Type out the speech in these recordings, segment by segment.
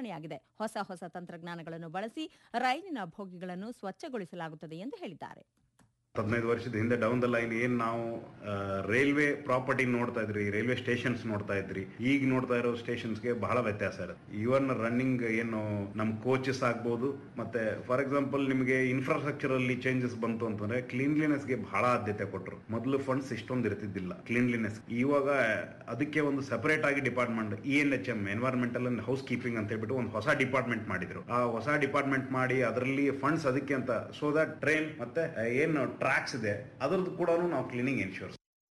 ಬದಲಾವಣೆಯಾಗಿದೆ ಹೊಸ ಹೊಸ ತಂತ್ರಜ್ಞಾನಗಳನ್ನು ಬಳಸಿ ರೈಲಿನ ಬೋಗಿಗಳನ್ನು ಸ್ವಚ್ಛಗೊಳಿಸಲಾಗುತ್ತದೆ ಎಂದು ಹೇಳಿದ್ದಾರೆ ಹದಿನೈದು ವರ್ಷದ ಹಿಂದೆ ಡೌನ್ ದ ಲೈನ್ ಏನ್ ನಾವು ರೈಲ್ವೆ ಪ್ರಾಪರ್ಟಿ ನೋಡ್ತಾ ಇದ್ರಿ ರೈಲ್ವೆ ಸ್ಟೇಷನ್ಸ್ ನೋಡ್ತಾ ಇದ್ರಿ ಈಗ ನೋಡ್ತಾ ಇರೋ ಸ್ಟೇಷನ್ಸ್ಗೆ ಬಹಳ ವ್ಯತ್ಯಾಸ ಇರುತ್ತೆ ಇವನ್ ರನ್ನಿಂಗ್ ಏನು ನಮ್ ಕೋಚಸ್ ಆಗ್ಬೋದು ಮತ್ತೆ ಫಾರ್ ಎಕ್ಸಾಂಪಲ್ ನಿಮಗೆ ಇನ್ಫ್ರಾಸ್ಟ್ರಕ್ಚರ್ ಅಲ್ಲಿ ಚೇಂಜಸ್ ಬಂತು ಅಂತಂದ್ರೆ ಕ್ಲೀನ್ಲಿನೆಸ್ ಗೆ ಬಹಳ ಆದ್ಯತೆ ಕೊಟ್ಟರು ಮೊದಲು ಫಂಡ್ಸ್ ಇಷ್ಟೊಂದು ಇರ್ತಿದ್ದಿಲ್ಲ ಕ್ಲೀನ್ಲಿನೆಸ್ ಇವಾಗ ಅದಕ್ಕೆ ಒಂದು ಸಪರೇಟ್ ಆಗಿ department E N H M environmental and housekeeping ಅಂತ ಹೇಳ್ಬಿಟ್ಟು ಒಂದು ಹೊಸ ಡಿಪಾರ್ಟ್ಮೆಂಟ್ ಮಾಡಿದ್ರು ಆ ಹೊಸ ಡಿಪಾರ್ಟ್ಮೆಂಟ್ ಮಾಡಿ ಅದರಲ್ಲಿ ಫಂಡ್ಸ್ ಅದಕ್ಕೆ ಅಂತ ಸೊ ದಟ್ ಟ್ರೈನ್ ಮತ್ತೆ ಏನು ಟ್ರ್ಯಾಕ್ಸ್ ಇದೆ ಅದರದ್ದು ಕೂಡ ನಾವು ಕ್ಲೀನಿಂಗ್ ಇನ್ಶೂರ್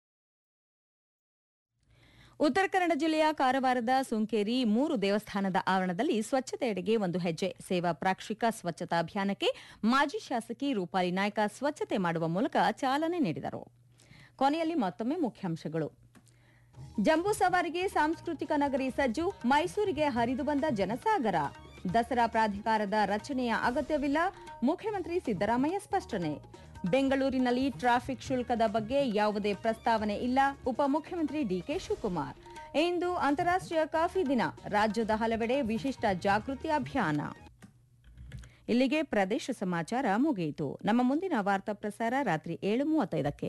ಉತ್ತರ ಕನ್ನಡ ಜಿಲ್ಲೆಯ ಕಾರವಾರದ ಸುಂಕೇರಿ ಮೂರು ದೇವಸ್ಥಾನದ ಆವರಣದಲ್ಲಿ ಸ್ವಚ್ಛತೆಯೆಡೆಗೆ ಒಂದು ಹೆಜ್ಜೆ ಸೇವಾ ಪ್ರಾಕ್ಷಿಕ ಸ್ವಚ್ಛತಾ ಅಭಿಯಾನಕ್ಕೆ ಮಾಜಿ ಶಾಸಕಿ ರೂಪಾಲಿ ನಾಯ್ಕ ಸ್ವಚ್ಛತೆ ಮಾಡುವ ಮೂಲಕ ಚಾಲನೆ ನೀಡಿದರು ಕೊನೆಯಲ್ಲಿ ಮತ್ತೊಮ್ಮೆ ಮುಖ್ಯಾಂಶಗಳು ಜಂಬೂ ಸವಾರಿಗೆ ಸಾಂಸ್ಕೃತಿಕ ನಗರಿ ಸಜ್ಜು ಮೈಸೂರಿಗೆ ಹರಿದು ಬಂದ ಜನಸಾಗರ ದಸರಾ ಪ್ರಾಧಿಕಾರದ ರಚನೆಯ ಅಗತ್ಯವಿಲ್ಲ ಮುಖ್ಯಮಂತ್ರಿ ಸಿದ್ದರಾಮಯ್ಯ ಸ್ಪಷ್ಟನೆ ಬೆಂಗಳೂರಿನಲ್ಲಿ ಟ್ರಾಫಿಕ್ ಶುಲ್ಕದ ಬಗ್ಗೆ ಯಾವುದೇ ಪ್ರಸ್ತಾವನೆ ಇಲ್ಲ ಉಪಮುಖ್ಯಮಂತ್ರಿ ಡಿಕೆ ಶಿವಕುಮಾರ್ ಇಂದು ಅಂತಾರಾಷ್ಟ್ರೀಯ ಕಾಫಿ ದಿನ ರಾಜ್ಯದ ಹಲವೆಡೆ ವಿಶಿಷ್ಟ ಜಾಗೃತಿ ಅಭಿಯಾನ ಇಲ್ಲಿಗೆ ಪ್ರದೇಶ ಸಮಾಚಾರ ಮುಗಿಯಿತು ನಮ್ಮ ಮುಂದಿನ ವಾರ್ತಾ ಪ್ರಸಾರ ರಾತ್ರಿ ಏಳು ಮೂವತ್ತೈದಕ್ಕೆ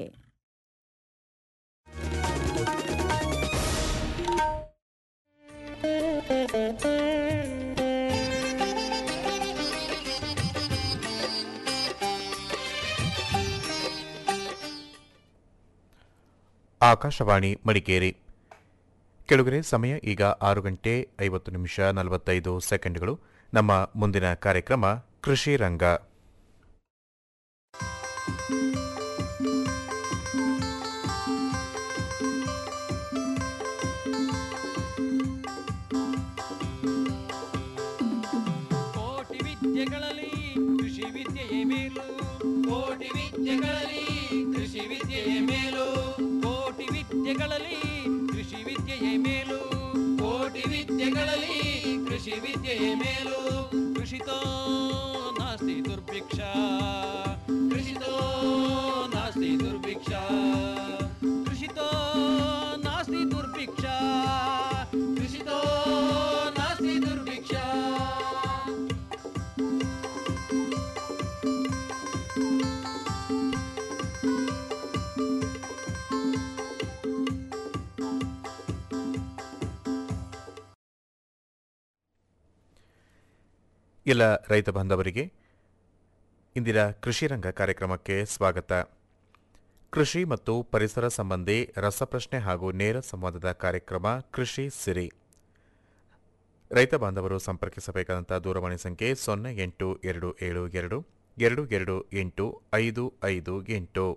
ಆಕಾಶವಾಣಿ ಮಡಿಕೇರಿ ಕೆಳಗರೆ ಸಮಯ ಈಗ ಆರು ಗಂಟೆ ಐವತ್ತು ನಿಮಿಷ ನಲವತ್ತೈದು ಸೆಕೆಂಡ್ಗಳು ನಮ್ಮ ಮುಂದಿನ ಕಾರ್ಯಕ್ರಮ ಕೃಷಿ ರಂಗ ಕೋಟಿ ವಿದ್ಯೆಗಳಲ್ಲಿ ಕೃಷಿ ವಿದ್ಯೆಯೇ ಮೇಲು ಕೋಟಿ ವಿದ್ಯೆಗಳಲ್ಲಿ ಕೃಷಿ ವಿದ್ಯೆಯೇ ಮೇಲು ಕೋಟಿ ವಿದ್ಯೆಗಳಲ್ಲಿ ಕೃಷಿ ವಿದ್ಯೆಯೇ ಮೇಲು ಕೋಟಿ ವಿದ್ಯೆಗಳಲ್ಲಿ ಕೃಷಿ ವಿದ್ಯೆಯೇ ಮೇಲು ಕೃಷಿತೋ ನಾಸ್ತಿ ದುರ್ಭಿಕ್ಷ ಕೃಷಿತೋ ನಾಸ್ತಿ ದುರ್ಭಿಕ್ಷ ಕೃಷಿತೋ ನಾಸ್ತಿ ದುರ್ಭಿಕ್ಷ ಕೃಷಿತೋ ನಾಸ್ತಿ ದುರ್ಭಿಕ್ಷ ಎಲ್ಲ ರೈತ ಬಾಂಧವರಿಗೆ ಇಂದಿನ ಕೃಷಿ ರಂಗ ಕಾರ್ಯಕ್ರಮಕ್ಕೆ ಸ್ವಾಗತ ಕೃಷಿ ಮತ್ತು ಪರಿಸರ ಸಂಬಂಧಿ ರಸಪ್ರಶ್ನೆ ಹಾಗೂ ನೇರ ಸಂವಾದದ ಕಾರ್ಯಕ್ರಮ ಕೃಷಿ ಸಿರಿ ರೈತ ಬಾಂಧವರು ಸಂಪರ್ಕಿಸಬೇಕಾದಂಥ ದೂರವಾಣಿ ಸಂಖ್ಯೆ ಸೊನ್ನೆ ಎಂಟು ಎರಡು ಏಳು ಎರಡು ಎರಡು ಎರಡು ಎಂಟು ಐದು ಐದು ಎಂಟು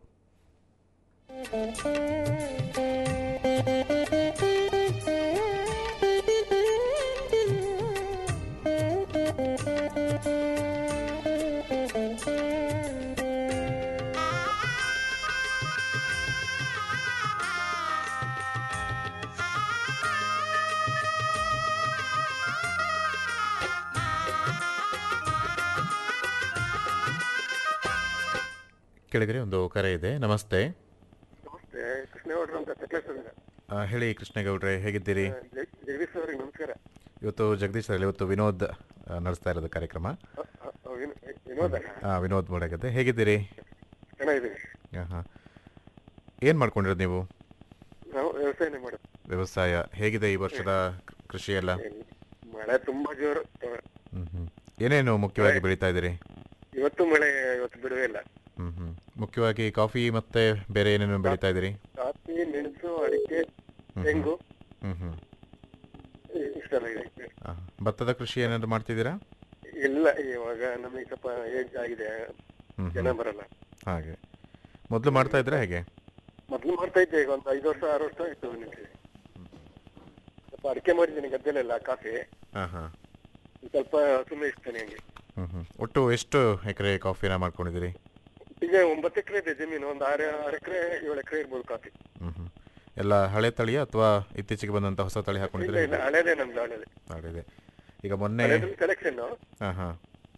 ಕೆಳಗಡೆ ಒಂದು ಕರೆ ಇದೆ ನಮಸ್ತೆ ನಮಸ್ತೆ ಕೃಷ್ಣೇಗೌಡರು ಅಂತ ಸಕಲೇಶ್ವರಿಂದ ಆ, ಹೇಳಿ ಕೃಷ್ಣೇಗೌಡ್ರೆ ಹೇಗಿದ್ದೀರಿ ಜಗ್- ಜಗದೀಶ್ ಅವರಿಗೆ ನಮಸ್ಕಾರ ಇವತ್ತು ಜಗದೀಶ್ ಅಲ್ಲಿ ಇವತ್ತು ವಿನೋದ್ ಆ, ನಡೆಸ್ತಾ ಇರೋದು ಕಾರ್ಯಕ್ರಮ ಅ- ಅ- ಅ- ವಿನ್- ವಿನೋದ ಆ, ವಿನೋದ್ ಮೂಡಗದ್ದೆ ಹೇಗಿದ್ದೀರಿ ಚೆನ್ನಾಗಿದ್ದೀನಿ ಹಾಂ ಹಾಂ ಏನು ಮಾಡ್ಕೊಂಡಿರೋದು ನೀವು ನಾವು ವ್ಯವಸಾಯನೇ ಮಾಡೋದು ವ್ಯವಸಾಯ ಹೇಗಿದೆ ಈ ವರ್ಷದ ಕೃ- ಕೃಷಿ ಎಲ್ಲ ಏನ್- ಮಳೆ ತುಂಬಾ ಜೋರು ಹ್ಞೂ ಹ್ಞೂ ಏನೇನು ಮುಖ್ಯವಾಗಿ ಬೆಳೀತಾ ಇದ್ದೀರಿ ಇವತ್ತು ಮಳೆ ಇವತ್ತು ಬಿಡುವೆ ಇಲ್ಲ ಹ್ಞೂ ಹ್ಞೂ ಮುಖ್ಯವಾಗಿ ಕಾಫಿ ಮತ್ತೆ ಬೇರೆ ಏನೇನು ಬೆಳೀತಾ ಇದ್ದೀರಿ ಕಾಫಿ ಮೆಣಸು ಅಡಿಕೆ ಹ್ಮ್. ತೆಂಗು ಹ್ಞೂ ಹ್ಞೂ ಇ- ಇಷ್ಟೆಲ್ಲ ಇದೆ ಹಾಂ ಭತ್ತದ ಕೃಷಿ ಏನಾದ್ರು ಮಾಡ್ತಿದ್ದೀರಾ ಇಲ್ಲ ಇವಾಗ ನಮಗೆ ಸ್ವಲ್ಪ ಏಜ್ ಆಗಿದೆ ಹ್ಞೂ ಜನ ಬರಲ್ಲ ಹಾಗೆ ಮೊದಲು ಮಾಡ್ತಾ ಇದ್ರಾ ಹೇಗೆ ಮೊದ್ಲು ಮಾಡ್ತಾ ಇದ್ದೆ ಈಗ ಒಂದು ಐದು ವರ್ಷ ಆರು ವರ್ಷ ಆಯ್ತು ನಿಂತಿದೆ ಸ್ವಲ್ಪ ಅಡಿಕೆ ಮಾಡಿದ್ದೀನಿ ಗದ್ದೆಲೆಲ್ಲ ಕಾಫಿ ಹಾಂ ಹಾಂ ಸ್ವಲ್ಪ ಸುಮ್ಮನೆ ಇರ್ತೇನೆ ಹಂಗೆ ಹ್ಞೂ ಹ್ಞೂ ಒಟ್ಟು ಎಷ್ಟು ಎಕರೆ ಕಾಫಿನ ಮಾಡ್ಕೊಂಡಿದ್ದೀರಿ ಈಗ ಒಂಬತ್ತು ಎಕರೆ ಇದೆ ಜಮೀನು ಒಂದು ಆರು ಆರು ಎಕರೆ ಏಳು ಎಕರೆ ಇರ್ಬೋದು ಕಾಫಿ ಹ್ಞೂ ಹ್ಞೂ ಎಲ್ಲ ಹಳೆ ತಳಿಯ ಅಥವಾ ಇತ್ತೀಚೆಗೆ ಬಂದಂಥ ಹೊಸ ತಳಿ ಇಲ್ಲ ಹಾಕೊಂಡಿದ್ದೀರಿ ಇಲ್ಲ ಹಳೇದೇ ನಮ್ದು ಹಳೇದೇ ಹಳೆದೆ ಈಗ ಮೊನ್ನೆ ಹಳೇದು ಸೆಲೆಕ್ಷನ್ ಹಾಂ ಹಾಂ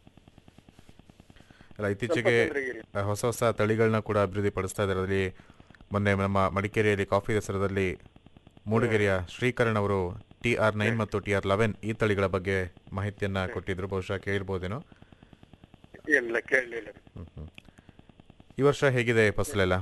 ಅಲ್ಲ ಇತ್ತೀಚೆಗೆ ಚಂದ್ರಗಿರಿ. ಆ, ಹೊಸ ಹೊಸ ತಳಿಗಳನ್ನ ಕೂಡ ಅಭಿವೃದ್ಧಿ ಪಡಿಸ್ತಾ ಇದ್ದಾರೆ ಅದರಲ್ಲಿ ಮೊನ್ನೆ ನಮ್ಮ ಮಡಿಕೇರಿಯಲ್ಲಿ ಕಾಫಿ ದಸರಾದಲ್ಲಿ ಮೂಡಿಗೆರೆಯ ಶ್ರೀಕರಣ್ ಅವರು ಟಿ ಆರ್ ನೈನ್ ಮತ್ತು ಟಿ ಆರ್ ಲೆವೆನ್ ಈ ತಳಿಗಳ ಬಗ್ಗೆ ಮಾಹಿತಿಯನ್ನ ಕೊಟ್ಟಿದ್ರು ಬಹುಶಃ ಕೇಳಿರ್ಬೋದೇನೋ ಇಲ್ಲ ಕೇಳಲಿಲ್ಲ ಹ್ಮ್ ಹ್ಮ್. ಈ ವರ್ಷ ಹೇಗಿದೆ ಫಸಲೆಲ್ಲ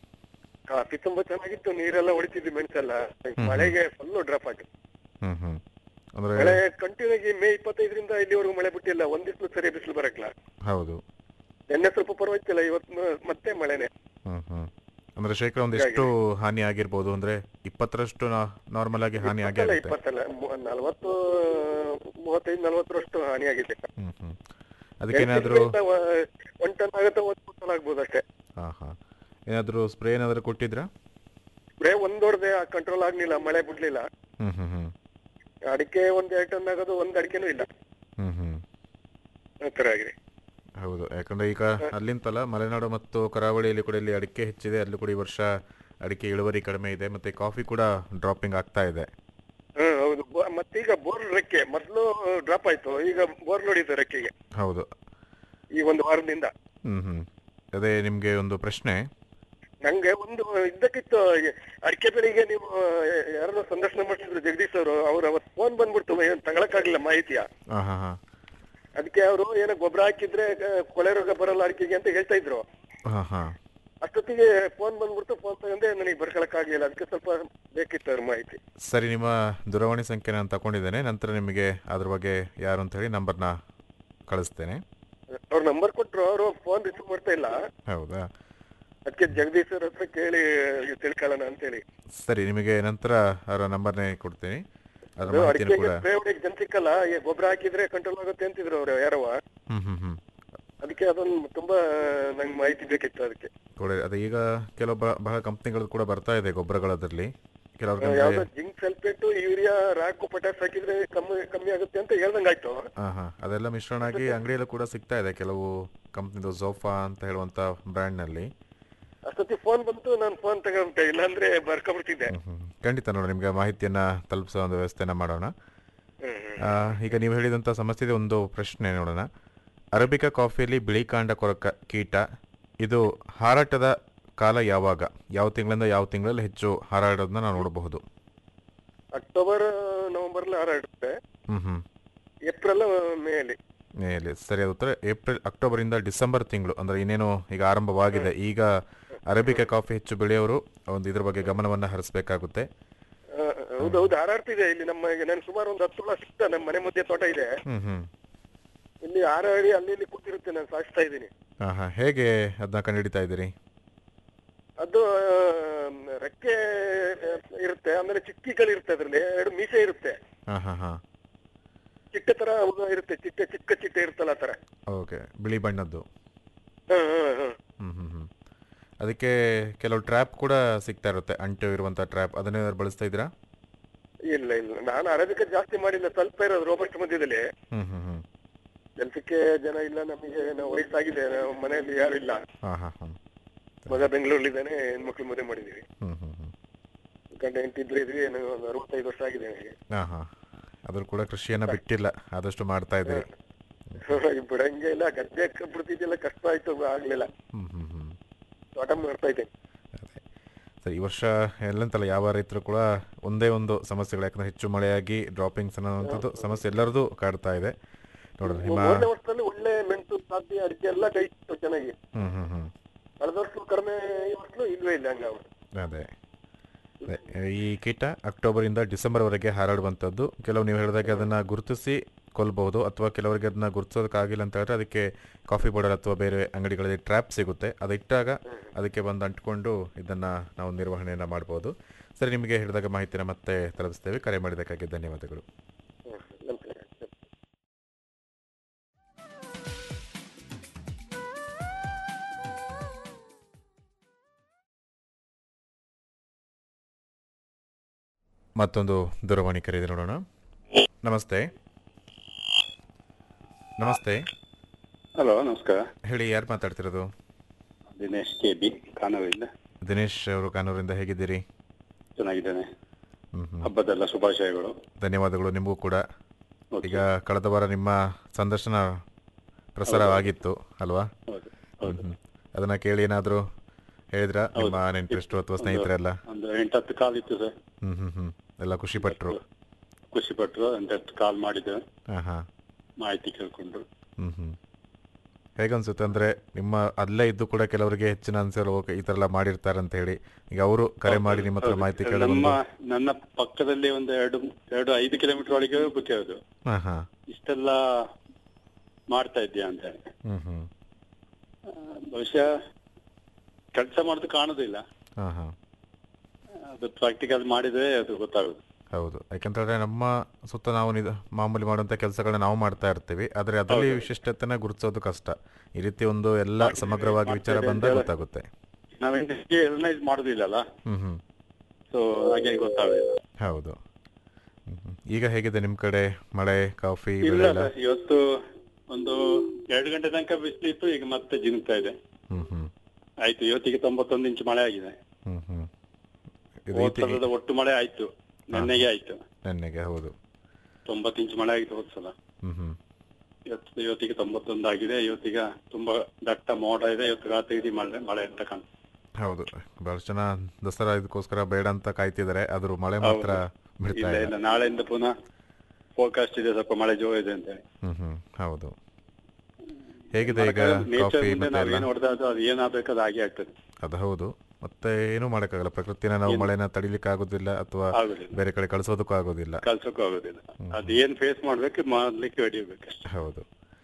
ಕಾಫಿ ತುಂಬಾ ಚೆನ್ನಾಗಿತ್ತು ನೀರೆಲ್ಲ ಹೊಡಿತಿದ್ವಿ ಮೆಣಸೆಲ್ಲ ಮಳೆಗೆ ಫುಲ್ ಡ್ರಾಪ್ ಆಗಿದೆ ಹ್ಮ್ ಹ್ಮ್ ಅಂದ್ರೆ ಮಳೆ ಕಂಟಿನ್ಯೂ ಆಗಿ ಮೇ ಇಪ್ಪತ್ತೈದರಿಂದ ಇಲ್ಲಿವರೆಗೂ ಮಳೆ ಬಿಟ್ಟಿಲ್ಲ ಒಂದ್ ದಿವ್ಸ ಸರಿ ಬಿಸಿಲು ಬರಕ್ಲ ಹೌದು ನಿನ್ನೆ ಸ್ವಲ್ಪ ಪರವಾಗಿಲ್ಲ ಇವತ್ತು ಮ- ಮತ್ತೆ ಮಳೆನೆ ಹ್ಮ್ ಹ್ಮ್ ಅಂದ್ರೆ ಶೇಕಡ ಒಂದು ಎಷ್ಟು ಹಾನಿ ಆಗಿರ್ಬೋದು ಅಂದ್ರೆ ಇಪ್ಪತ್ತರಷ್ಟು ನಾರ್ಮಲ್ ಆಗಿ ಹಾನಿ ಆಗೇ ಇಪ್ಪತ್ತಲ್ಲ ಆಗುತ್ತೆ ಇಪ್ಪತ್ತಲ್ಲ ಮು- ನಲವತ್ತು ಮೂವತ್ತೈದು ನಲವತ್ತರಷ್ಟು ಹಾನಿ ಆಗಿದೆ ಹ್ಮ್ ಹ್ಮ್ ಅದಕ್ಕೇನಾದ್ರೂ ಒನ್ ಟನ್ ಆಗುತ್ತೆ ಒಂದು ಕ್ವಿಂಟಲ್ ಆಗ್ಬೋದು ಅಷ್ಟೇ ಹಾ ಹಾ ಏನಾದ್ರೂ ಸ್ಪ್ರೇ ಏನಾದ್ರೂ ಕೊಟ್ಟಿದ್ರಾ ಬರೇ ಒಂದ್ ಹೊಡೆದೆ ಕಂಟ್ರೋಲ್ ಆಗ್ಲಿಲ್ಲ ಮಳೆ ಬಿಡ್ಲಿಲ್ಲ ಹ್ಮ್ ಹ್ಮ್ ಹ್ಮ್ ಅಡಿಕೆ ಒಂದ್ ಎರಡು ಟನ್ ಆಗೋದು ಒಂದ್ ಅಡಿಕೆನೂ ಇಲ್ಲ ಹ್ಮ್ ಹ್ಮ್ ಆ ತರ ಆಗಿದೆ ಹೌದು ಯಾಕಂದ್ರೆ ಈಗ ಅಲ್ಲಿಂತಲ್ಲ ಮಲೆನಾಡು ಮತ್ತು ಕರಾವಳಿಯಲ್ಲಿ ಕೂಡ ಇಲ್ಲಿ ಅಡಿಕೆ ಹೆಚ್ಚಿದೆ ಅಲ್ಲೂ ಕೂಡ ಈ ವರ್ಷ ಅಡಿಕೆ ಇಳುವರಿ ಕಡಿಮೆ ಇದೆ ಮತ್ತೆ ಕಾಫಿ ಕೂಡ ಡ್ರಾಪಿಂಗ್ ಆಗ್ತಾ ಇದೆ ಹ್ಮ್ ಹೌದು ಬೊ- ಮತ್ತೀಗ ಬೋರ್ ರೆಕ್ಕೆ ಮೊದ್ಲು ಡ್ರಾಪ್ ಆಯ್ತು ಈಗ ಬೋರ್ ನೋಡಿದ್ದು ರೆಕ್ಕೆಗೆ ಹೌದು ಈ ಒಂದು ವಾರದಿಂದ ಹ್ಮ್ ಹ್ಮ್ ಅದೇ ನಿಮ್ಗೆ ಒಂದು ಪ್ರಶ್ನೆ ನಂಗೆ ಒಂದು ಇದ್ದಕ್ಕಿತ್ತು ಈ ಅಡಿಕೆ ಬೆಳೆಗೆ ನೀವು ಯಾರನ್ನೋ ಸಂದರ್ಶನ ಮಾಡ್ತಿದ್ರು ಜಗದೀಶ್ ಅವರು ಅವ್ರು ಅವತ್ತು ಫೋನ್ ಬಂದ್ಬಿಡ್ತು ಏನ್ ತಗೊಳಕ್ಕಾಗಿಲ್ಲ ಮಾಹಿತಿಯ ಹಾ ಹಾ ಹಾ ಅದಕ್ಕೆ ಅವರು ಏನೋ ಗೊಬ್ಬರ ಹಾಕಿದ್ರೆ ಆ, ಕೊಳೆ ರೋಗ ಬರಲ್ಲ ಅಡಿಕೆಗೆ ಅಂತ ಹೇಳ್ತಾ ಇದ್ರು ಹಾ ಹಾ ಅಷ್ಟೊತ್ತಿಗೆ ಫೋನ್ ಬಂದ್ಬಿಡ್ತು ಫೋನ್ ತಗೊಂಡೆ ನನಗೆ ಬರ್ಕೊಳಕ್ಕಾಗಿಲ್ಲ ಅದಕ್ಕೆ ಸ್ವಲ್ಪ ಬೇಕಿತ್ತು ಅವ್ರ ಮಾಹಿತಿ ಸರಿ ನಿಮ್ಮ ದೂರವಾಣಿ ಸಂಖ್ಯೆ ನಾನು ತಗೊಂಡಿದ್ದೇನೆ ನಂತರ ನಿಮಗೆ ಅದ್ರ ಬಗ್ಗೆ ಯಾರು ಅಂತ ಹೇಳಿ ನಂಬರ್ನ ಕಳಿಸ್ತೇನೆ ಅವ್ರ ನಂಬರ್ ಕೊಟ್ರು ಅವರು ಫೋನ್ ರಿಸೀವ್ ಮಾಡ್ತಾ ಇಲ್ಲ ಹೌದಾ ಅದಕ್ಕೆ ಜಗದೀಶ್ ಅವ್ರ ಹತ್ರ ಕೇಳಿ ತಿಳ್ಕೊಳ್ಳೋಣ ಅಂತೇಳಿ ಸರಿ ನಿಮಗೆ ನಂತರ ಅವರ ನಂಬರ್ನೇ ಕೊಡ್ತೀನಿ ಅದ್ರ ಅದು ಮಾಹಿತಿನೂ ಅಡಿಕೆಗೆ ಕೂಡ ಸ್ಪ್ರೇ ಹೊಡಿಯಕ್ ಜನ ಸಿಕ್ಕಲ್ಲ ಈ ಗೊಬ್ಬರ ಹಾಕಿದ್ರೆ ಕಂಟ್ರೋಲ್ ಆಗುತ್ತೆ ಅಂತಿದ್ರು ಅವ್ರು ಯಾರವ ಹ್ಮ್ ಹ್ಮ್ ಹ್ಮ್ ಅದಕ್ಕೆ ಅದೊಂದು ತುಂಬಾ ನಂಗೆ ಮಾಹಿತಿ ಬೇಕಿತ್ತು ಅದಕ್ಕೆ ಕೂಡ ಅದು ಈಗ ಕೆಲವೊಬ್ಬ ಬಹಳ ಕಂಪ್ನಿಗಳು ಕೂಡ ಬರ್ತಾ ಇದೆ ಗೊಬ್ಬರಗಳದ್ರಲ್ಲಿ ಕೆಲವ್ರಿಗೆ ಯಾವ್ದೋ zinc sulphate urea rock potash ಹಾಕಿದ್ರೆ ಕಮ್ಮಿ ಕಮ್ಮಿ ಆಗುತ್ತೆ ಅಂತ ಹೇಳ್ದಂಗಾಯ್ತು ಹಾ ಹಾ ಅದೆಲ್ಲ ಮಿಶ್ರಣ ಆಗಿ ಅಂಗಡಿಯಲ್ಲೂ ಕೂಡ ಸಿಗ್ತಾ ಇದೆ ಕೆಲವು ಕಂಪ್ನಿದು ಝೋಫಾ ಅಂತ ಹೇಳುವಂತ ಬ್ರ್ಯಾಂಡ್ನಲ್ಲಿ ಅಷ್ಟೊತ್ತಿ ಫೋನ್ ಬಂತು ನಾನು ಫೋನ್ ತಗೊಂಡೆ ಇಲ್ಲಾಂದ್ರೆ ಬರ್ಕೊಬಿಡ್ತಿದ್ದೆ ಹ್ಮ್ ಹ್ಮ್. ಖಂಡಿತ ನೋಡಿ ನಿಮಗೆ ಮಾಹಿತಿಯನ್ನ ತಲುಪಿಸೋ ಒಂದು ವ್ಯವಸ್ಥೆನ ಮಾಡೋಣ ಹ್ಮ್ ಹ್ಮ್. ಆ, ಈಗ ನೀವು ಹೇಳಿದಂಥ ಸಮಸ್ಯೆದೆ ಒಂದು ಪ್ರಶ್ನೆ ನೋಡೋಣ ಅರಬಿಕಾ ಕಾಫಿಯಲ್ಲಿ ಬಿಳಿ ಕಾಂಡ ಕೊರಕ ಕೀಟ ಇದು ಹಾರಾಟದ ಕಾಲ ಯಾವಾಗ ಯಾವ ತಿಂಗಳಿಂದ ಯಾವ ತಿಂಗಳಲ್ಲಿ ಹೆಚ್ಚು ಹಾರಾಡೋದನ್ನ ನಾವು ನೋಡಬಹುದು ಅಕ್ಟೋಬರ್ ನವೆಂಬರ್ ಹಾರಾಡುತ್ತೆ ಹ್ಮ್ ಹ್ಮ್ ಏಪ್ರಿಲ್ ಮೇಲಿ ಮೇಲೆ ಸರಿಯಾದ ಉತ್ತರ ಏಪ್ರಿಲ್ ಅಕ್ಟೋಬರಿಂದ ಡಿಸೆಂಬರ್ ತಿಂಗಳು ಅಂದ್ರೆ ಇನ್ನೇನು ಈಗ ಆರಂಭವಾಗಿದೆ ಈಗ ಅರೇಬಿಕಾ ಕಾಫಿ ಹೆಚ್ಚು ಬೆಳೆಯೋರು ಒಂದು ಇದ್ರ ಬಗ್ಗೆ ಗಮನವನ್ನ ಹರಿಸಬೇಕಾಗುತ್ತೆ ಆ, ಹೌದೌದು ಹಾರಾಡ್ತಿದೆ ಇಲ್ಲಿ ನಮ್ಮ ಈಗ ನಾನು ಸುಮಾರು ಒಂದು ಹತ್ತು ಹುಳ ಸಿಗ್ತಾ ನಮ್ಮ ಮನೆ ಮಧ್ಯೆ ತೋಟ ಇದೆ ಹ್ಮ್ ಹ್ಮ್ ಇಲ್ಲಿ ಹಾರಾಡಿ ಅಲ್ಲಿ ಇಲ್ಲಿ ಕೂತಿರುತ್ತೆ ನಾನು ಸಾಗಿಸ್ತಾ ಇದ್ದೀನಿ ಹಾ ಹಾ ಹೇಗೆ ಅದನ್ನ ಕಂಡುಹಿಡಿತಾ ಇದ್ದೀರಿ ಅದು ಆ, ರೆಕ್ಕೆ ಇರುತ್ತೆ ಆಮೇಲೆ ಚಿಕ್ಕಿಗಳು ಇರುತ್ತೆ ಅದ್ರಲ್ಲಿ ಎರಡು ಮೀಸೆ ಇರುತ್ತೆ ಹಾ ಹಾ ಹಾ ಚಿಟ್ಟೆ ತರ ಹುಳ ಇರುತ್ತೆ ಚಿಟ್ಟೆ ಚಿಕ್ಕ ಚಿಟ್ಟೆ ಇರುತ್ತಲ್ಲ ಆ ತರ ಓಕೆ ಬಿಳಿ ಬಣ್ಣದ್ದು ಹ್ಮ್ ಹ್ಮ್ ಹ್ಮ್ ಹ್ಮ್ ಹ್ಮ್ ಹ್ಮ್ ಅದಕ್ಕೆ ಕೆಲವು ಟ್ರ್ಯಾಪ್ ಕೂಡ ಸಿಗ್ತಾ ಇರುತ್ತೆ ಅಂಟು ಇರುವಂತ ಟ್ರ್ಯಾಪ್ ಅದನ್ನೇನಾದ್ರು ಬಳಸ್ತಾ ಇದ್ದೀರಾ ಇಲ್ಲ ಇಲ್ಲ ನಾನು ಅರೇಬಿಕ ಜಾಸ್ತಿ ಮಾಡಿಲ್ಲ ಸ್ವಲ್ಪ ಇರೋದು ರೋಬಸ್ಟ್ ಮಧ್ಯದಲ್ಲಿ ಹ್ಮ್ ಹ್ಮ್ ಹ್ಮ್ ಕೆಲ್ಸಕ್ಕೆ ಜನ ಇಲ್ಲ ನಮಗೆ ನಾವು ವಯಸ್ಸಾಗಿದೆ ನಾವು ಮನೆಯಲ್ಲಿ ಯಾರು ಇಲ್ಲ ಹಾ ಹಾ ಹಾ ಮಗ ಬೆಂಗಳೂರಲ್ಲಿದ್ದಾನೆ ಹೆಣ್ಮಕ್ಳು ಮದುವೆ ಮಾಡಿದೀವಿ ಹ್ಮ್ ಹ್ಮ್ ಹ್ಮ್ ಗಂಡ ಹೆಂಡತಿ ಇದ್ರೆ ಇದ್ವಿ ನನಗೆ ಒಂದು ಅರವತ್ತೈದು ವರ್ಷ ಆಗಿದೆ ನನಗೆ ಹಾ ಹಾ ಅದ್ರ ಕೂಡ ಕೃಷಿಯನ್ನ ಬಿಟ್ಟಿಲ್ಲ ಆದಷ್ಟು ಮಾಡ್ತಾ ಇದ್ದೀರಿ ಬಿಡಂಗೆ ಇಲ್ಲ ಗದ್ದೆ ಬಿಡ್ತಿದ್ದೆಲ್ಲ ಕಷ್ಟ ಆಯ್ತು ಆಗ್ಲಿಲ್ಲ ಹ್ಮ್ ಹ್ಮ್ ಹ್ಮ್ ತೋಟ ಮಾಡ್ತಾ ಇದ್ದೇನೆ ಅದೇ ಸರಿ ಈ ವರ್ಷ ಎಲ್ಲಂತಲ್ಲ ಯಾವ ರೈತರು ಕೂಡ ಒಂದೇ ಒಂದು ಸಮಸ್ಯೆಗಳು ಯಾಕಂದ್ರೆ ಹೆಚ್ಚು ಮಳೆಯಾಗಿ ಡ್ರಾಪಿಂಗ್ಸ್ ಅನ್ನೋವಂಥದ್ದು ಸಮಸ್ಯೆ ಎಲ್ಲರದು ಕಾಡ್ತಾ ಇದೆ ನೋಡೋಣ ನಿಮ್ಮ ಮೂರನೇ ವರ್ಷದಲ್ಲಿ ಒಳ್ಳೆ ಮೆಣಸು ಸಾಧ್ಯ ಅಡಿಕೆ ಎಲ್ಲ ಕೈ ಇತ್ತು ಚೆನ್ನಾಗಿ ಹ್ಮ್ ಹ್ಮ್ ಹ್ಮ್ ಕಳೆದ ವರ್ಷ ಕಡಿಮೆ ಈ ವರ್ಷ ಇಲ್ವೇ ಇಲ್ಲ ಹಂಗ ಅದೇ ಅದೇ ಈ ಕೀಟ ಅಕ್ಟೋಬರಿಂದ ಡಿಸೆಂಬರ್ವರೆಗೆ ಹಾರಾಡುವಂಥದ್ದು ಕೆಲವು ನೀವು ಹೇಳಿದಾಗೆ ಅದನ್ನು ಗುರುತಿಸಿ ಕೊಲ್ಬಹುದು ಅಥವಾ ಕೆಲವರಿಗೆ ಅದನ್ನ ಗುರುತಿಸೋದಕ್ಕಾಗಿಲ್ಲ ಅಂತ ಹೇಳಿದ್ರೆ ಅದಕ್ಕೆ ಕಾಫಿ ಪೌಡರ್ ಅಥವಾ ಬೇರೆ ಅಂಗಡಿಗಳಲ್ಲಿ ಟ್ರ್ಯಾಪ್ ಸಿಗುತ್ತೆ ಅದಿಟ್ಟಾಗ ಅದಕ್ಕೆ ಬಂದು ಅಂಟ್ಕೊಂಡು ಇದನ್ನು ನಾವು ನಿರ್ವಹಣೆಯನ್ನು ಮಾಡ್ಬೋದು ಸರಿ ನಿಮಗೆ ಹೇಳಿದಾಗ ಮಾಹಿತಿನ ಮತ್ತೆ ತಲುಪಿಸ್ತೇವೆ ಕರೆ ಮಾಡಿದ್ದಕ್ಕಾಗಿ ಧನ್ಯವಾದಗಳು ನಮಸ್ಕಾರ ಮತ್ತೊಂದು ದೂರವಾಣಿ ಕರೆ ಇದೆ ನೋಡೋಣ ನಮಸ್ತೆ ನಮಸ್ತೆ ಹಲೋ ನಮಸ್ಕಾರ ಹೇಳಿ ಯಾರು ಮಾತಾಡ್ತಿರೋದು ದಿನೇಶ್ ಕೆ ಬಿ ಕಾನೂರಿಂದ ದಿನೇಶ್ ಅವರು ಕಾನೂರಿಂದ ಹೇಗಿದ್ದೀರಿ ಚೆನ್ನಾಗಿದ್ದೇನೆ ಹ್ಮ್ ಹ್ಮ್ ಹಬ್ಬದೆಲ್ಲ ಶುಭಾಶಯಗಳು ಧನ್ಯವಾದಗಳು ನಿಮಗೂ ಕೂಡ ಓಕೆ. ಈಗ ಕಳೆದ ವಾರ ನಿಮ್ಮ ಸಂದರ್ಶನ ಪ್ರಸಾರವಾಗಿತ್ತು ಅಲ್ವಾ ಹೌದು ಹೌದು ಹ್ಮ್. ಅದನ್ನ ಕೇಳಿ ಏನಾದರೂ ಹೇಳಿದ್ರ ನಿಮ್ಮ ನೆಂಟರಿಷ್ಟು ಅಥವಾ ಸ್ನೇಹಿತರೆಲ್ಲ ಒಂದು ಎಂಟತ್ತು ಕಾಲ್ ಇತ್ತು ಸರ್ ಹ್ಮ್ ಹ್ಮ್ ಹ್ಮ್ ಎಲ್ಲ ಖುಷಿ ಪಟ್ರು ಖುಷಿ ಪಟ್ರು ಅಂತ ಕಾಲ್ ಮಾಡಿದ್ರು ಹಾಂ ಹಾಂ ಮಾಹಿತಿ ಕೇಳ್ಕೊಂಡ್ರು ಹ್ಮ್ ಹ್ಮ್ ಹೇಗನ್ಸುತ್ತೆ ಅಂದ್ರೆ ನಿಮ್ಮ ಅಲ್ಲೇ ಇದ್ದು ಕೂಡ ಕೆಲವರಿಗೆ ಹೆಚ್ಚಿನ ಅನ್ಸರು ಓಕೆ ಈ ತರ ಎಲ್ಲ ಮಾಡಿರ್ತಾರೆ ಅಂತ ಹೇಳಿ ಈಗ ಅವರು ಕರೆ ಮಾಡಿ ನಿಮ್ಮ ಹತ್ರ ಮಾಹಿತಿ ನಮ್ಮ ಕೇಳೋದು ನನ್ನ ಪಕ್ಕದಲ್ಲಿ ಒಂದು ಎರಡು ಎರಡು ಐದು ಕಿಲೋಮೀಟರ್ ಒಳಗೆ ಗೊತ್ತಿರೋದು ಹಾ ಹಾ ಇಷ್ಟೆಲ್ಲ ಮಾಡ್ತಾ ಇದ್ಯಾ ಅಂತ ಹೇಳಿ ಹ್ಮ್ ಹ್ಮ್ ಆ, ಬಹುಶಃ ಕೆಲಸ ಮಾಡೋದು ಕಾಣುದಿಲ್ಲ ಹಾ ಹಾ ಅದು ಪ್ರಾಕ್ಟಿಕಲ್ ಮಾಡಿದ್ರೆ ಅದು ಗೊತ್ತಾಗುದು ಹೌದು ಯಾಕಂತಂದ್ರೆ ನಮ್ಮ ಸುತ್ತ ನಾವು ನಿದ ಮಾಮೂಲಿ ಮಾಡುವಂತ ಕೆಲಸಗಳನ್ನ ನಾವು ಮಾಡ್ತಾ ಇರ್ತೀವಿ ಆದ್ರೆ ಅದರಲ್ಲಿ ವಿಶಿಷ್ಟತೆನ ಗುರುತಿಸೋದು ಕಷ್ಟ ಈ ರೀತಿ ಒಂದು ಎಲ್ಲ ಸಮಗ್ರವಾಗಿ ವಿಚಾರ ಬಂದಾಗ ಗೊತ್ತಾಗುತ್ತೆ ನಾವೇನು ಎರ್ನೈಸ್ ಮಾಡುದಿಲ್ಲಲ್ಲ ಹ್ಮ್ ಹ್ಮ್ ಸೊ ಹಾಗೆ ಗೊತ್ತಾಗುದಿಲ್ಲ ಹೌದು ಹ್ಮ್ ಹ್ಮ್. ಈಗ ಹೇಗಿದೆ ನಿಮ್ ಕಡೆ ಮಳೆ ಕಾಫಿ ಇಲ್ಲ ಬೆಳೆ ಎಲ್ಲ ಸರ್ ಇವತ್ತು ಒಂದು ಎರಡು ಗಂಟೆ ತನಕ ಬಿಸಿಲಿತ್ತು ಈಗ ಮತ್ತೆ ಜಿನುಗ್ತಾ ಇದೆ ಹ್ಮ್ ಹ್ಮ್ ಆಯ್ತು ಇವತ್ತಿಗೆ ತೊಂಬತ್ತೊಂದು ಇಂಚು ಮಳೆ ಆಗಿದೆ ಹ್ಮ್ ಹ್ಮ್ ಈ ಹೋದ್ ರೀತಿ ಸಲದ ಒಟ್ಟು ಮಳೆ ಆಯ್ತು ನೆನ್ನೆಗೆ ಆಯ್ತು ನೆನ್ನೆಗೆ ಹೌದು ತೊಂಬತ್ತು ಇಂಚು ಮಳೆ ಆಗಿತ್ತು ಹೋದ್ ಸಲ ಹ್ಮ್ ಹ್ಮ್ ಇವತ್ತು ಇವತ್ತಿಗೆ ತೊಂಬತ್ತೊಂದು ಆಗಿದೆ ಇವತ್ತೀಗ ತುಂಬಾ ದಟ್ಟ ಮೋಡ ಇದೆ ಇವತ್ತು ರಾತ್ರಿ ಇಡೀ ಮಳೆ ಮಳೆ ಅಂತ ಕಾಣ್ತದೆ ಹೌದು ಬಹಳಷ್ಟು ಜನ ದಸರಾ ಇದಕ್ಕೋಸ್ಕರ ಬೇಡ ಅಂತ ಕಾಯ್ತಿದ್ದಾರೆ ಆದ್ರೂ ಮಳೆ ಮಾತ್ರ ಬಿಡ್ತಾ ಇಲ್ಲ ಇಲ್ಲ ಇಲ್ಲ ನಾಳೆಯಿಂದ ಪುನಃ ಫೋರ್ಕಾಸ್ಟ್ ಇದೆ ಸ್ವಲ್ಪ ಮಳೆ ಜೋ ಇದೆ ಅಂತ ಹೇಳಿ ಹ್ಮ್ ಹ್ಮ್ ಹೌದು ಹೇಗಿದೆ ಈಗ ನೇಚರ್ ಕಾಫಿ ಮುಂದೆ ಮತ್ತೆ ನಾವ್ ಎಲ್ಲ ಏನ್ ಹೊಡೆದ ಅದು ಅದು ಏನಾಗ್ಬೇಕು ಅದು ಹಾಗೆ ಆಗ್ತದೆ ಅದು ಹೌದು ಮತ್ತೆ ಏನು ಮಾಡಕ್ಕಾಗಲ್ಲ ಪ್ರಕೃತಿನ ನಾವು ಮಳೆನ ತಡಿಲಿಕ್ಕೆ ಆಗೋದಿಲ್ಲ ಅಥವಾ ಆಗುದಿಲ್ಲ ಬೇರೆ ಕಡೆ ಕಳಿಸೋದಕ್ಕೂ ಆಗೋದಿಲ್ಲ ಕಲ್ಸಕ್ಕೂ ಆಗುದಿಲ್ಲ ಅದು ಏನ್ ಫೇಸ್ ಮಾಡ್ಬೇಕು ಮಾಡ್ಲಿಕ್ಕೆ ಹೊಡಿಬೇಕಷ್ಟೆ ಹೌದು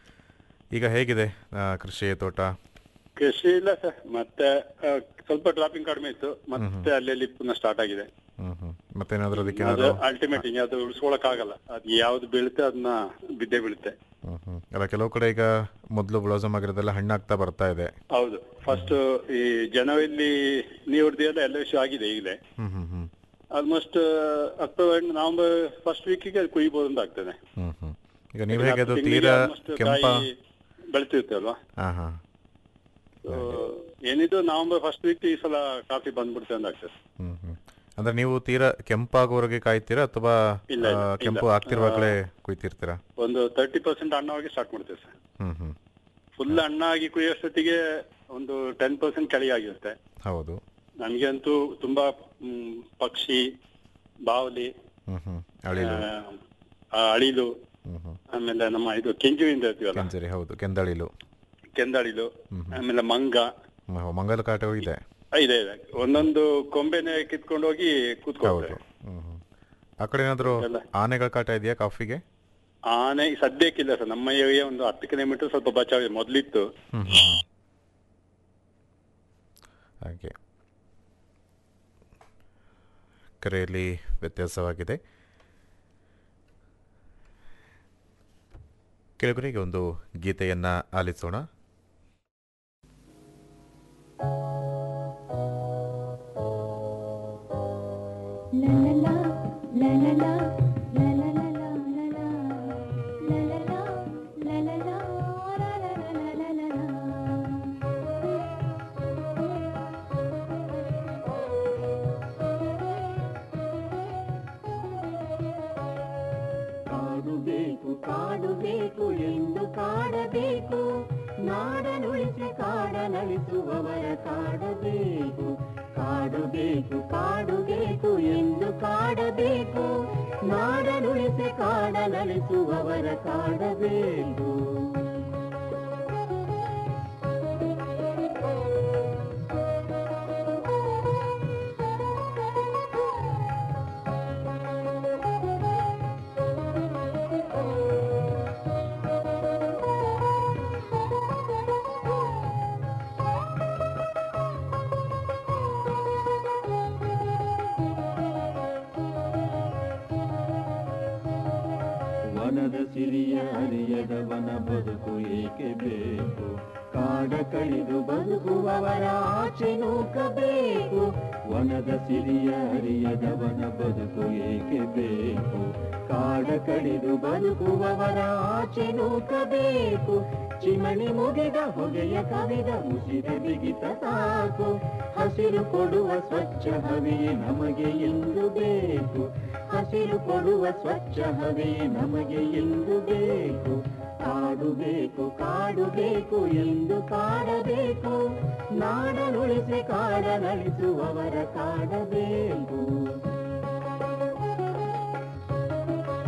ಈಗ ಹೇಗಿದೆ ಆ, ಕೃಷಿ ತೋಟ ಕೃಷಿ ಇಲ್ಲ ಸರ್ ಮತ್ತೆ ಆ, ಸ್ವಲ್ಪ ಡ್ರಾಪಿಂಗ್ ಕಡಿಮೆ ಇತ್ತು ಮತ್ತೆ ಅಲ್ಲಿ ಪುನಃ ಸ್ಟಾರ್ಟ್ ಆಗಿದೆ ಹ್ಮ್ ಹ್ಮ್ ಮತ್ತೇನಾದ್ರೂ ಅದಕ್ಕೆ ಅದು ಏನಾದ್ರು ಅಲ್ಟಿಮೇಟ್ ಅದು ಉಳಿಸ್ಕೊಳಕ್ ಆಗಲ್ಲ ಅದು ಯಾವ್ದು ಬೀಳುತ್ತೆ ಅದನ್ನ ಬಿದ್ದೆ ಬೀಳುತ್ತೆ ಹ್ಮ್ ಹ್ಮ್ ಅಲ್ಲ ಕೆಲವು ಕಡೆ ಈಗ ಮೊದಲು ಬ್ಲೌಸಮ್ ಆಗಿರೋದೆಲ್ಲ ಹಣ್ಣಾಗ್ತಾ ಬರ್ತಾ ಇದೆ ಹೌದು ಫಸ್ಟ್ ಈ ಜನವರಿಲಿ ನೀವು ಎಲ್ಲ ಎಲ್ಲ ವಿಷಯ ಆಗಿದೆ ಈಗಲೇ ಹ್ಮ್ ಹ್ಮ್ ಹ್ಮ್ ಆಲ್ಮೋಸ್ಟ್ ಅಕ್ಟೋಬರ್ ನವೆಂಬರ್ ಫಸ್ಟ್ ವೀಕಿಗೆ ಅದು ಕುಯ್ಬೋದು ಅಂತ ಆಗ್ತದೆ ಹ್ಮ್ ಹ್ಮ್ ಈಗ ನೀವು ಹೇಗೆ ಅದು ತಿಂಗಳಿಗೆ ತೀರಾ almost ಕೆಂಪ ಕಾಯಿ ಬೆಳಿತಿರುತ್ತೆ ಅಲ್ವಾ ಹಾ ಹಾ So, ಏನಿದು ನವೆಂಬರ್ ಫಸ್ಟ್ ವೀಕ್ ಈ ಸಲ ಕಾಫಿ ಬಂದ್ಬಿಡುತ್ತೆ ಅಂತ ಆಗ್ತದೆ ಹ್ಮ್ ಹ್ಮ್ ಅಂದ್ರೆ ನೀವು ತೀರಾ ಕೆಂಪಾಗುವವರೆಗೆ ಕಾಯ್ತೀರಾ ಅಥವಾ ಇಲ್ಲ, ಆ, ಇಲ್ಲ, ಕೆಂಪು ಇಲ್ಲ. ಆಗ್ತಿರುವಾಗಲೇ ಕುಯ್ತಿರ್ತೀರಾ ಒಂದು ತರ್ಟಿ ಪರ್ಸೆಂಟ್ ಹಣ್ಣಾಗಿ ಸ್ಟಾರ್ಟ್ ಮಾಡ್ತೇವೆ ಸರ್ ಹ್ಮ್ ಹ್ಮ್ ಫುಲ್ ಹಣ್ಣಾಗಿ ಕುಯ್ಯೋಷ್ಟೊತ್ತಿಗೆ ಒಂದು ಟೆನ್ ಪರ್ಸೆಂಟ್ ಕಳಿ ಆಗಿರುತ್ತೆ ಹೌದು ನನ್ಗೆ ಅಂತೂ ತುಂಬಾ ಮ್, ಪಕ್ಷಿ ಬಾವಲಿ ಹ್ಮ್ ಹ್ಮ್ ಅಳಿಲು ಆ, ಆ ಅಳಿಲು ಹ್ಮ್ ಹ್ಮ್ ಆಮೇಲೆ ನಮ್ಮ ಇದು ಕೆಂಜುವಿಂದ ಇರ್ತೀವಲ್ಲ ಕೆಂಚರಿ ಹೌದು ಕೆಂದಳಿಲು ಕೆಂದಳಿಲು ಆಮೇಲೆ ಮಂಗ ಮ- ಮಂಗಲ ಕಾಟವು ಇದೆ ಆ, ಇದೆ ಇದೆ ಒಂದೊಂದು ಕೊಂಬೆನೆ ಕಿತ್ಕೊಂಡು ಹೋಗಿ ಹೌದು ಕೂತ್ಕೊಳ್ತಾರೆ ಹ್ಮ್ ಹ್ಮ್ ಆ ಕಡೆ ಏನಾದ್ರು ಎಲ್ಲ. ಆನೆಗಳ ಕಾಟ ಇದೆಯಾ ಕಾಫಿಗೆ ಆನೆ ಸದ್ಯಕ್ಕಿಲ್ಲ ಸರ್ ನಮ್ಮ ಏರಿಯಾ ಒಂದು ಹತ್ತು ಕಿಲೋಮೀಟರ್ ಸ್ವಲ್ಪ ಬಚಾವ್ ಮೊದ್ಲಿತ್ತು ಹ್ಮ್ ಹ್ಮ್ ಹ್ಮ್. ಹಾಗೆ ಕರೆಯಲ್ಲಿ ವ್ಯತ್ಯಾಸವಾಗಿದೆ ಕೆಳಗರಿಗೆ ಒಂದು ಗೀತೆಯನ್ನ ಆಲಿಸೋಣ ಕಾಡುಬೇಕು ಕಾಡುಬೇಕು ಎಂದು ಕಾಡಬೇಕು ನಾಡನುಳಿಸಿ ಕಾಡನಳಿಸುವವರ ಕಾಡಬೇಕು ಕಾಡುಬೇಕು ಕಾಡುಬೇಕು ಎಂದು ಕಾಡಬೇಕು ನಾಡನುಳಿಸಿ ಕಾಡನಳಿಸುವವರ ಕಾಡಬೇಕು ವನದ ಸಿರಿಯ ಅರಿಯದ ವನ ಬದುಕು ಏಕೆ ಬೇಕು ಕಾಡ ಕಡಿದು ಬದುಕುವವರ ಆಚೆ ನೂಕಬೇಕು ವನದ ಸಿರಿಯ ಅರಿಯದ ವನ ಬದುಕು ಏಕೆ ಬೇಕು ಕಾಡ ಕಡಿದು ಬದುಕುವವರ ಆಚೆ ನೂಕಬೇಕು ಚಿಮಣಿ ಮುಗಿದ ಹೊಗೆಯ ಕವಿದ ಮುಸಿದ ಬಿಗಿತ ಸಾಕು ಹಸಿರು ಕೊಡುವ ಸ್ವಚ್ಛ ಹವೆಯೇ ನಮಗೆ ಎಂದು ಬೇಕು ಹಸಿರು ಕೊಡುವ ಸ್ವಚ್ಛ ಹವೆಯೇ ನಮಗೆ ಎಂದು ಬೇಕು ಕಾಡು ಬೇಕು ಕಾಡು ಬೇಕು ಎಂದು ಕಾಡಬೇಕು ನಾಡನುಳಿಸಿ ಕಾಡನಳಿಸುವವರ ಕಾಡಬೇಕು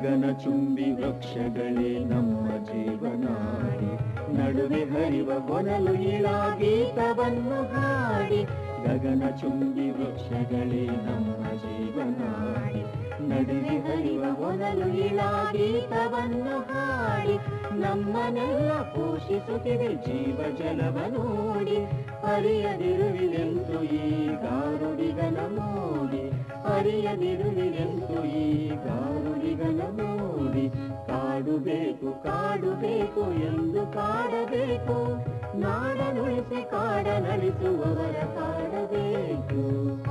ಗಗನ ಚುಂಬಿ ವೃಕ್ಷಗಳೇ ನಮ್ಮ ಜೀವನಾಡಿ ನಡುವೆ ಹರಿವ ಹೊನಲು ಇಳ ಗೀತವನ್ನು ಹಾಡಿ ಗಗನ ಚುಂಬಿ ವೃಕ್ಷಗಳೇ ನಮ್ಮ ಜೀವನಾಡಿ ನಡುವೆ ಹರಿವ ಹೊನಲು ಇಳ ಗೀತವನ್ನು ಹಾಡಿ ನಮ್ಮನ್ನೆಲ್ಲ ಪೋಷಿಸುತ್ತಿದೆ ಜೀವ ಜಲವ ನೋಡಿ ಅರಿಯದಿರುವಿದೆಂತು ಈ ಗಾರುಡಿಗನ ಮೋಡಿ ಅರಿಯದಿರುವಿದೆಂತು ಈ ಗಾರುಡಿಗನ ಮೋಡಿ ಕಾಡುಬೇಕು ಕಾಡುಬೇಕು ಎಂದು ಕಾಡಬೇಕು ನಾಡನುಳಿಸಿ ಕಾಡ ನಡೆಸುವವರ ಕಾಡಬೇಕು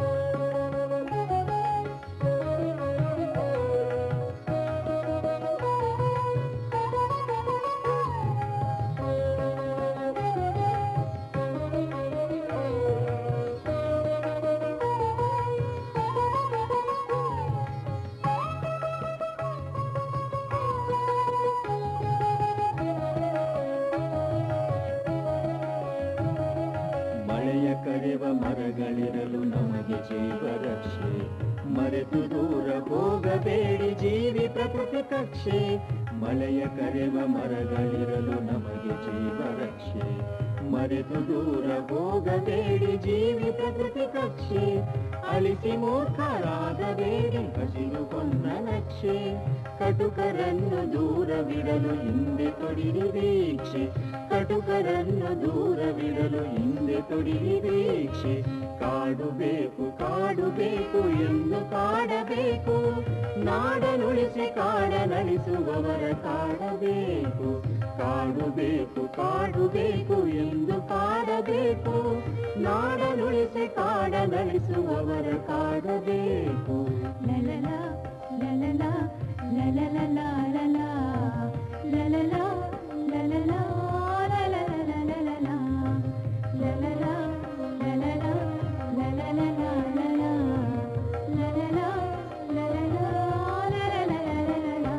ಮಳೆಯ ಕರೆವ ಮರಗಳಿರಲು ನಮಗೆ ಜೀವ ರಕ್ಷೆ ಮರೆತು ದೂರ ಹೋಗಬೇಡಿ ಜೀವಿ ಪ್ರಕೃತಿ ಕಕ್ಷೆ ಮಳೆಯ ಕರೆವ ಮರಗಳಿರಲು ನಮಗೆ ಜೀವ ರಕ್ಷೆ ಮರೆತು ದೂರ ಹೋಗಬೇಡಿ ಜೀವಿ ಪ್ರಕೃತಿ ಕಕ್ಷೆ ಅಳಿಸಿ ಮೂರ್ಖರಾಗಬೇಡಿ ಹಸಿರು ಕೊಂದ ನಕ್ಷೆ ಕಟುಕರನ್ನು ದೂರವಿಡಲು ಹಿಂದೆ ತೊಡಿರಿ ದೀಕ್ಷೆ ಕಟುಕರನ್ನು ದೂರವಿಡಲು ಹಿಂದೆ ತೊಡಿರಿ ದೀಕ್ಷೆ ಕಾಡು ಬೇಕು ಕಾಡು ಬೇಕು ಎಂದು ಕಾಡಬೇಕು ನಾಡನುಳಿಸಿ ಕಾಡ ನಡೆಸುವವರ ಕಾಡಬೇಕು ಕಾಡು ಬೇಕು ಕಾಡು ಬೇಕು ಎಂದು ಕಾಡಬೇಕು ನಾಡನುಳಿಸಿ ಕಾಡ ನಡೆಸುವವರ ಕಾಡಬೇಕು ಲಲಲ ಲಲಲ ಲಲಲ ಲಲಲ ಲಲಲ ಲಲಲ ಲಲಲ ಲಲಲ ಲಲಲ ಲಲಲ ಲಲಲ ಲಲಲ ಲಲಲ ಲಲಲ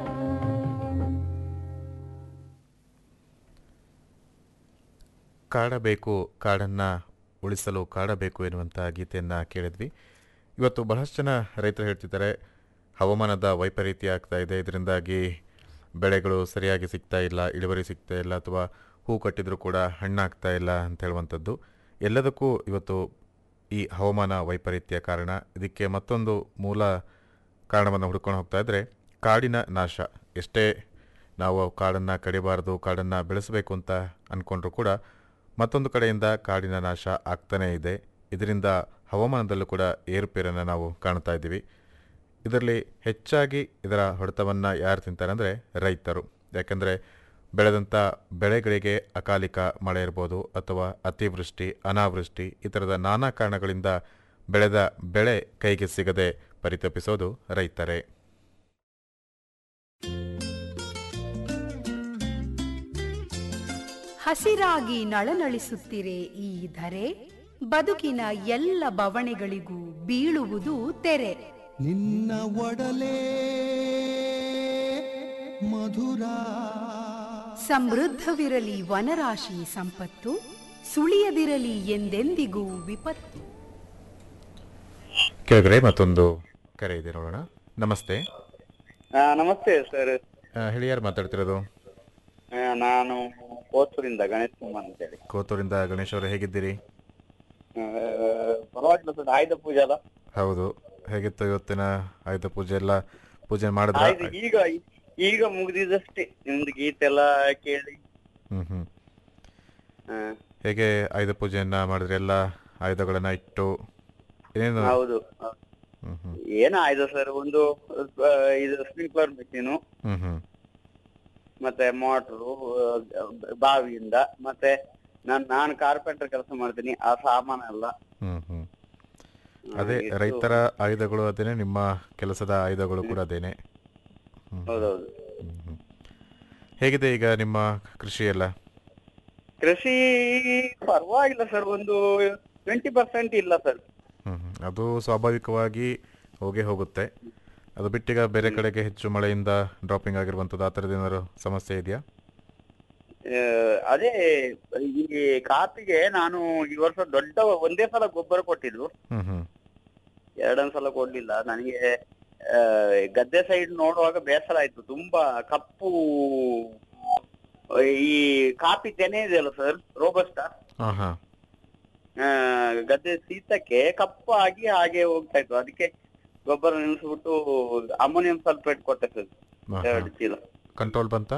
ಕಾಡಬೇಕು ಕಾಡನ್ನು ಉಳಿಸಲು ಕಾಡಬೇಕು ಎನ್ನುವಂಥ ಗೀತೆಯನ್ನು ಕೇಳಿದ್ವಿ ಇವತ್ತು ಬಹಳಷ್ಟು ಜನ ರೈತರು ಹೇಳ್ತಿದ್ದಾರೆ ಹವಾಮಾನದ ವೈಪರೀತ್ಯ ಆಗ್ತಾ ಇದೆ ಇದರಿಂದಾಗಿ ಬೆಳೆಗಳು ಸರಿಯಾಗಿ ಸಿಗ್ತಾ ಇಲ್ಲ ಇಳುವರಿ ಸಿಗ್ತಾ ಇಲ್ಲ ಅಥವಾ ಹೂ ಕಟ್ಟಿದರೂ ಕೂಡ ಹಣ್ಣಾಗ್ತಾ ಇಲ್ಲ ಅಂತ ಹೇಳುವಂಥದ್ದು ಎಲ್ಲದಕ್ಕೂ ಇವತ್ತು ಈ ಹವಾಮಾನ ವೈಪರೀತ್ಯ ಕಾರಣ ಇದಕ್ಕೆ ಮತ್ತೊಂದು ಮೂಲ ಕಾರಣವನ್ನು ಹುಡ್ಕೊಂಡು ಹೋಗ್ತಾ ಇದ್ದರೆ ಕಾಡಿನ ನಾಶ ಎಷ್ಟೇ ನಾವು ಕಾಡನ್ನು ಕಡಿಬಾರದು ಕಾಡನ್ನು ಬೆಳೆಸಬೇಕು ಅಂತ ಅಂದ್ಕೊಂಡ್ರೂ ಕೂಡ ಮತ್ತೊಂದು ಕಡೆಯಿಂದ ಕಾಡಿನ ನಾಶ ಆಗ್ತಾನೇ ಇದೆ ಇದರಿಂದ ಹವಾಮಾನದಲ್ಲೂ ಕೂಡ ಏರುಪೇರನ್ನು ನಾವು ಕಾಣ್ತಾ ಇದ್ದೀವಿ ಇದರಲ್ಲಿ ಹೆಚ್ಚಾಗಿ ಇದರ ಹೊಡೆತವನ್ನು ಯಾರು ತಿಂತಾರೆ ಅಂದರೆ ರೈತರು ಯಾಕೆಂದರೆ ಬೆಳೆದಂಥ ಬೆಳೆಗಳಿಗೆ ಅಕಾಲಿಕ ಮಳೆ ಇರ್ಬೋದು ಅಥವಾ ಅತಿವೃಷ್ಟಿ ಅನಾವೃಷ್ಟಿ ಈ ಥರದ ನಾನಾ ಕಾರಣಗಳಿಂದ ಬೆಳೆದ ಬೆಳೆ ಕೈಗೆ ಸಿಗದೆ ಪರಿತಪಿಸೋದು ರೈತರೇ ಹಸಿರಾಗಿ ನಳನಳಿಸುತ್ತಿರೆ ಈ ಧರೆ ಬದುಕಿನ ಎಲ್ಲ ಬವಣೆಗಳಿಗೂ ಬೀಳುವುದು ತೆರೆ ನಿನ್ನ ಒಡಲೇ ಮಧುರ ಸಮೃದ್ಧವಿರಲಿ ವನರಾಶಿ ಸಂಪತ್ತು ಸುಳಿಯದಿರಲಿ ಎಂದೆಂದಿಗೂ ವಿಪತ್ತು ಕೆಳಗಡೆ ಮತ್ತೊಂದು ಕರೆ ಇದೆ ನೋಡೋಣ ನಮಸ್ತೆ ಆ, ನಮಸ್ತೆ ಸರ್ ಆ, ಹೇಳಿ ಯಾರು ಮಾತಾಡ್ತಿರೋದು ಆ, ನಾನು ಕೋತೂರಿಂದ ಗಣೇಶ್ ಕುಮಾರ್ ಅಂತೇಳಿ ಕೋತೂರಿಂದ ಗಣೇಶ್ ಅವರು ಹೇಗಿದ್ದೀರಿ ಆ, ಪರವಾಗಿಲ್ಲ ಸರ್ ಆಯುಧ ಪೂಜೆ ಅಲ್ಲ ಹೌದು ಹೇಗಿತ್ತು ಇವತ್ತಿನ ಆಯುಧ ಪೂಜೆ ಎಲ್ಲ ಪೂಜೆ ಮಾಡಿದ್ರ ಆಯ್ತು ಈಗ ಈಗ ಮುಗಿದಿದಷ್ಟೇ ನಿಮ್ದು ಗೀತೆ ಎಲ್ಲ ಕೇಳಿ ಹ್ಮ್ ಹ್ಮ್ ಆ, ಹೇಗೆ ಆಯುಧ ಪೂಜೆಯನ್ನ ಮಾಡಿದ್ರೆ ಎಲ್ಲ ಆಯುಧಗಳನ್ನ ಇಟ್ಟು ಏನೇನು ಹೌದು ಹ್ಮ್ ಹ್ಮ್ ಏನ ಆಯ್ತು ಸರ್ ಒಂದು ಆ, ಇದು ಸ್ಪ್ರಿಂಕ್ಲರ್ ಮೆಷಿನು ಹ್ಮ್ ಹ್ಮ್ ಮತ್ತೆ ಮೋಟ್ರು ಬಾವಿಯಿಂದ ಮತ್ತೆ ನಾನ್ ನಾನು ಕಾರ್ಪೆಂಟರ್ ಕೆಲಸ ಮಾಡ್ತೀನಿ ಆ ಸಾಮಾನೆಲ್ಲ ಹ್ಮ್ ಹ್ಮ್ ಆ, ಅದೇ ಇಟ್ಟು- ರೈತರ ಆಯುಧಗಳು ಅದೇನೆ ನಿಮ್ಮ ಕೆಲಸದ ಆಯುಧಗಳು ಕೂಡ ಅದೇನೆ ಹ್ಮ್ ಹೌದೌದು ಹ್ಮ್ ಹ್ಮ್. ಹೇಗಿದೆ ಈಗ ನಿಮ್ಮ ಕೃಷಿ ಎಲ್ಲ ಕೃಷಿ ಪರವಾಗಿಲ್ಲ ಸರ್ ಒಂದು ಟ್ವೆಂಟಿ ಪರ್ಸೆಂಟ್ ಇಲ್ಲ ಸರ್ ಹ್ಮ್ ಹ್ಮ್. ಅದು ಸ್ವಾಭಾವಿಕವಾಗಿ ಹೋಗೇ ಹೋಗುತ್ತೆ ಅದು ಬಿಟ್ಟೀಗ ಬೇರೆ ಕಡೆಗೆ ಹೆಚ್ಚು ಮಳೆಯಿಂದ ಡ್ರಾಪಿಂಗ್ ಆಗಿರುವಂಥದ್ದು ಆ ಥರದ್ದು ಏನಾದ್ರು ಸಮಸ್ಯೆ ಇದೆಯಾ ಆ, ಅದೇ ಈ ಕಾಪಿಗೆ ನಾನು ಈ ವರ್ಷ ದೊಡ್ಡ ಒಂದೇ ಸಲ ಗೊಬ್ಬರ ಕೊಟ್ಟಿದ್ದು ಹ್ಮ್ ಹ್ಮ್ ಎರಡನೇ ಸಲ ಕೊಡ್ಲಿಲ್ಲ ನನಗೆ ಆ, ಗದ್ದೆ ಸೈಡ್ ನೋಡುವಾಗ ಬೇಸರ ಆಯ್ತು ತುಂಬಾ ಕಪ್ಪು ಈ ಕಾಪಿ ತೆನೆ ಇದೆಯಲ್ಲ ಸರ್ ರೋಬಸ್ಟಾ ಹಾಂ ಹಾಂ ಆ, ಗದ್ದೆ ಶೀತಕ್ಕೆ ಕಪ್ಪಾಗಿ ಹಾಗೆ ಹೋಗ್ತಾ ಇತ್ತು ಅದಕ್ಕೆ ಗೊಬ್ಬರ ನಿಲ್ಲಿಸ್ಬಿಟ್ಟು ಅಮೋನಿಯಂ ಸಲ್ಫೇಟ್ ಕೊಟ್ಟೆ ಸರ್ ಎರಡು ಚೀಲ ಕಂಟ್ರೋಲ್ ಬಂತಾ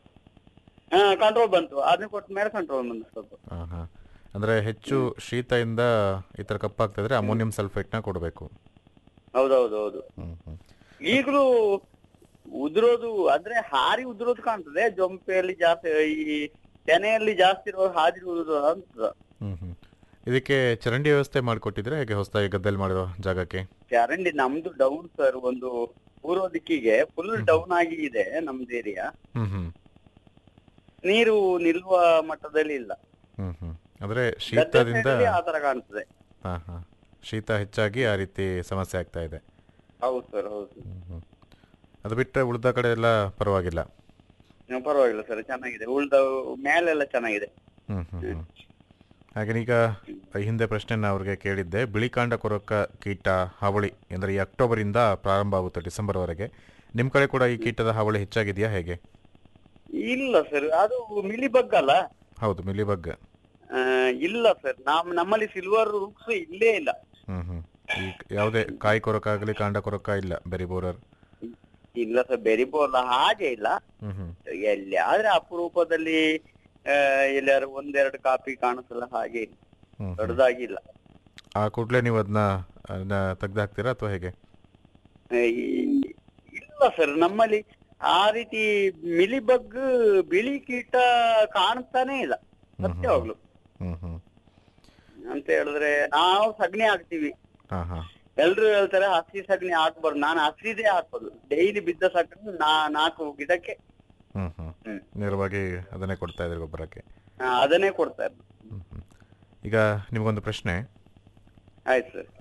ಹಾ ಕಂಟ್ರೋಲ್ ಬಂತು ಅದನ್ನ ಕೊಟ್ಟ ಮೇಲೆ ಕಂಟ್ರೋಲ್ ಬಂತು ಸ್ವಲ್ಪ ಹಾಂ ಹಾಂ ಅಂದರೆ ಹೆಚ್ಚು ಶೀತದಿಂದ ಈ ಥರ ಕಪ್ಪಾಗ್ತಾ ಇದ್ರೆ ಅಮೋನಿಯಂ ಸಲ್ಫೇಟ್ನ ಕೊಡಬೇಕು ಹೌದೌದು ಹೌದು ಹ್ಮ್ ಹ್ಮ್ ಈಗಲೂ ಉದುರೋದು ಅಂದ್ರೆ ಹಾರಿ ಉದುರೋದು ಕಾಣ್ತದೆ ಜೊಂಪೆಯಲ್ಲಿ ಜಾಸ್ತಿ ಈ ತೆನೆಯಲ್ಲಿ ಜಾಸ್ತಿ ಇರೋ ಹಾರಿ ಉದುರೋದು ಅಂತ ಹ್ಮ್ ಹ್ಮ್ ಇದಕ್ಕೆ ಚರಂಡಿ ವ್ಯವಸ್ಥೆ ಮಾಡಿಕೊಟ್ಟಿದ್ರೆ ಹೇಗೆ ಹೊಸದಾಗಿ ಗದ್ದೆಲ್ ಮಾಡಿರೋ ಜಾಗಕ್ಕೆ ಚರಂಡಿ ನಮ್ದು ಡೌನ್ ಸರ್ ಒಂದು ಪೂರ್ವ ದಿಕ್ಕಿಗೆ ಫುಲ್ ಡೌನ್ ಆಗಿ ಇದೆ ನಮ್ದು ಏರಿಯಾ ಹ್ಮ್ ಹ್ಮ್ ನೀರು ನಿಲ್ಲುವ ಮಟ್ಟದಲ್ಲಿ ಇಲ್ಲ ಹ್ಮ್ ಹ್ಮ್ ಅಂದ್ರೆ ಗದ್ದೆ ಶೀತದಿಂದ side ಅಲ್ಲಿ ಆ ತರ ಕಾಣ್ತದೆ ಹಾ ಹಾ ಶೀತ ಹೆಚ್ಚಾಗಿ ಆ ರೀತಿ ಸಮಸ್ಯೆ ಆಗ್ತಾ ಇದೆ ಹೌದು ಸರ್ ಹೌದು ಹ್ಮ್ ಹ್ಮ್ ಅದು ಬಿಟ್ಟರೆ ಉಳಿದ ಕಡೆ ಎಲ್ಲ ಪರವಾಗಿಲ್ಲ ಹ್ಮ್, ಪರವಾಗಿಲ್ಲ ಸರ್ ಚೆನ್ನಾಗಿದೆ ಉಳ್ದ ಮೇಲೆಲ್ಲ ಚೆನ್ನಾಗಿದೆ ಹ್ಮ್ ಹ್ಮ್ ಹ್ಮ್ ಹಾಗೆ ಈಗ ಹಿಂದೆ ಪ್ರಶ್ನೆ ನಾನು ಅವ್ರಿಗೆ ಕೇಳಿದ್ದೆ ಬಿಳಿಕಾಂಡ ಕೊರಕ ಕೀಟ ಹಾವಳಿ ಅಂದರೆ ಈ ಅಕ್ಟೋಬರಿಂದ ಪ್ರಾರಂಭ ಆಗುತ್ತೆ ಡಿಸೆಂಬರ್ವರೆಗೆ ನಿಮ್ಮ ಕಡೆ ಕೂಡ ಈ ಕೀಟದ ಹಾವಳಿ ಹೆಚ್ಚಾಗಿದೆಯಾ ಹೇಗೆ ಇಲ್ಲ ಸರ್ ಅದು ಮಿಲಿಬಗ್ ಅಲ್ಲ ಹೌದು ಮಿಲಿಬಗ್ ಆ, ಇಲ್ಲ ಸರ್ ನಮ್ ನಮ್ಮಲ್ಲಿ ಸಿಲ್ವರ್ ರೂಕ್ಸ್ ಇಲ್ಲೇ ಇಲ್ಲ ಹ್ಮ್ ಹ್ಮ್ ಈ ಯಾವುದೇ ಕಾಯಿ ಕೊರಕ ಆಗಲಿ ಕಾಂಡ ಕೊರಕ ಇಲ್ಲ ಬೆರಿ ಬೋರರ್ ಇಲ್ಲ ಸರ್ ಬೆರಿಬೋಲ್ಲ ಹಾಗೆ ಇಲ್ಲ ಹ್ಮ್ ಹ್ಮ್ ಎಲ್ಲಿ ಆದ್ರೆ ಅಪರೂಪದಲ್ಲಿ ಆ, ಎಲ್ಲಾರು ಒಂದೆರಡು ಕಾಪಿ ಕಾಣಿಸಲ್ಲ ಹಾಗೆ ಇಲ್ಲ. ಹ್ಮ್ ಹ್ಮ್. ದೊಡ್ಡದಾಗಿಲ್ಲ ಆ ಕೂಡಲೇ ನೀವು ಅದನ್ನ ಅದನ್ನ ತೆಗ್ದು ಹಾಕ್ತೀರಾ ಅಥವಾ ಹೇಗೆ ಆ, ಈ- ಇಲ್ಲ ಸರ್ ನಮ್ಮಲ್ಲಿ ಆ ರೀತಿ ಮಿಲಿಬಗ್ ಬಿಳಿ ಕೀಟ ಕಾಣ್ತಾನೆ ಇಲ್ಲ ಸತ್ಯವಾಗ್ಲು ಹ್ಮ್ ಹ್ಮ್ ಅಂತ ಹೇಳಿದ್ರೆ ನಾವು ಸಗಣಿ ಹಾಕ್ತಿವಿ ಹಾ ಹಾ ಎಲ್ರು ಹೇಳ್ತಾರೆ ಹಸಿ ಸಗಣಿ ಹಾಕ್ಬಾರ್ದು ನಾನು ಹಸಿದೇ ಹಾಕೋದು ಡೈಲಿ ಬಿದ್ದ ಸಗಣಿ ನಾ ನಾಲ್ಕು ಗಿಡಕ್ಕೆ ಹ್ಮ್ ಹ್ಮ್ ಹ್ಮ್. ನೇರವಾಗಿ ಅದನ್ನೇ ಕೊಡ್ತಾ ಇದ್ರಿ ಗೊಬ್ಬರಕ್ಕೆ ಆ, ಅದನ್ನೇ ಕೊಡ್ತಾ ಇರೋದು ಹ್ಮ್ ಹ್ಮ್. ಈಗ ನಿಮಗೊಂದು ಪ್ರಶ್ನೆ ಆಯ್ತು ಸರ್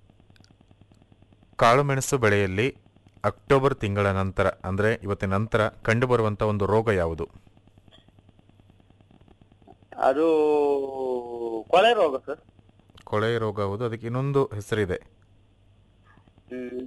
ಕಾಳುಮೆಣಸು ಬೆಳೆಯಲ್ಲಿ ಅಕ್ಟೋಬರ್ ತಿಂಗಳ ನಂತರ ಅಂದರೆ ಇವತ್ತಿನ ನಂತರ ಕಂಡುಬರುವಂಥ ಒಂದು ರೋಗ ಯಾವುದು ಅದು ಕೊಳೆ ರೋಗ ಸರ್ ಕೊಳೆ ರೋಗ ಹೌದು ಅದಕ್ಕೆ ಇನ್ನೊಂದು ಹೆಸರಿದೆ ಹ್ಮ್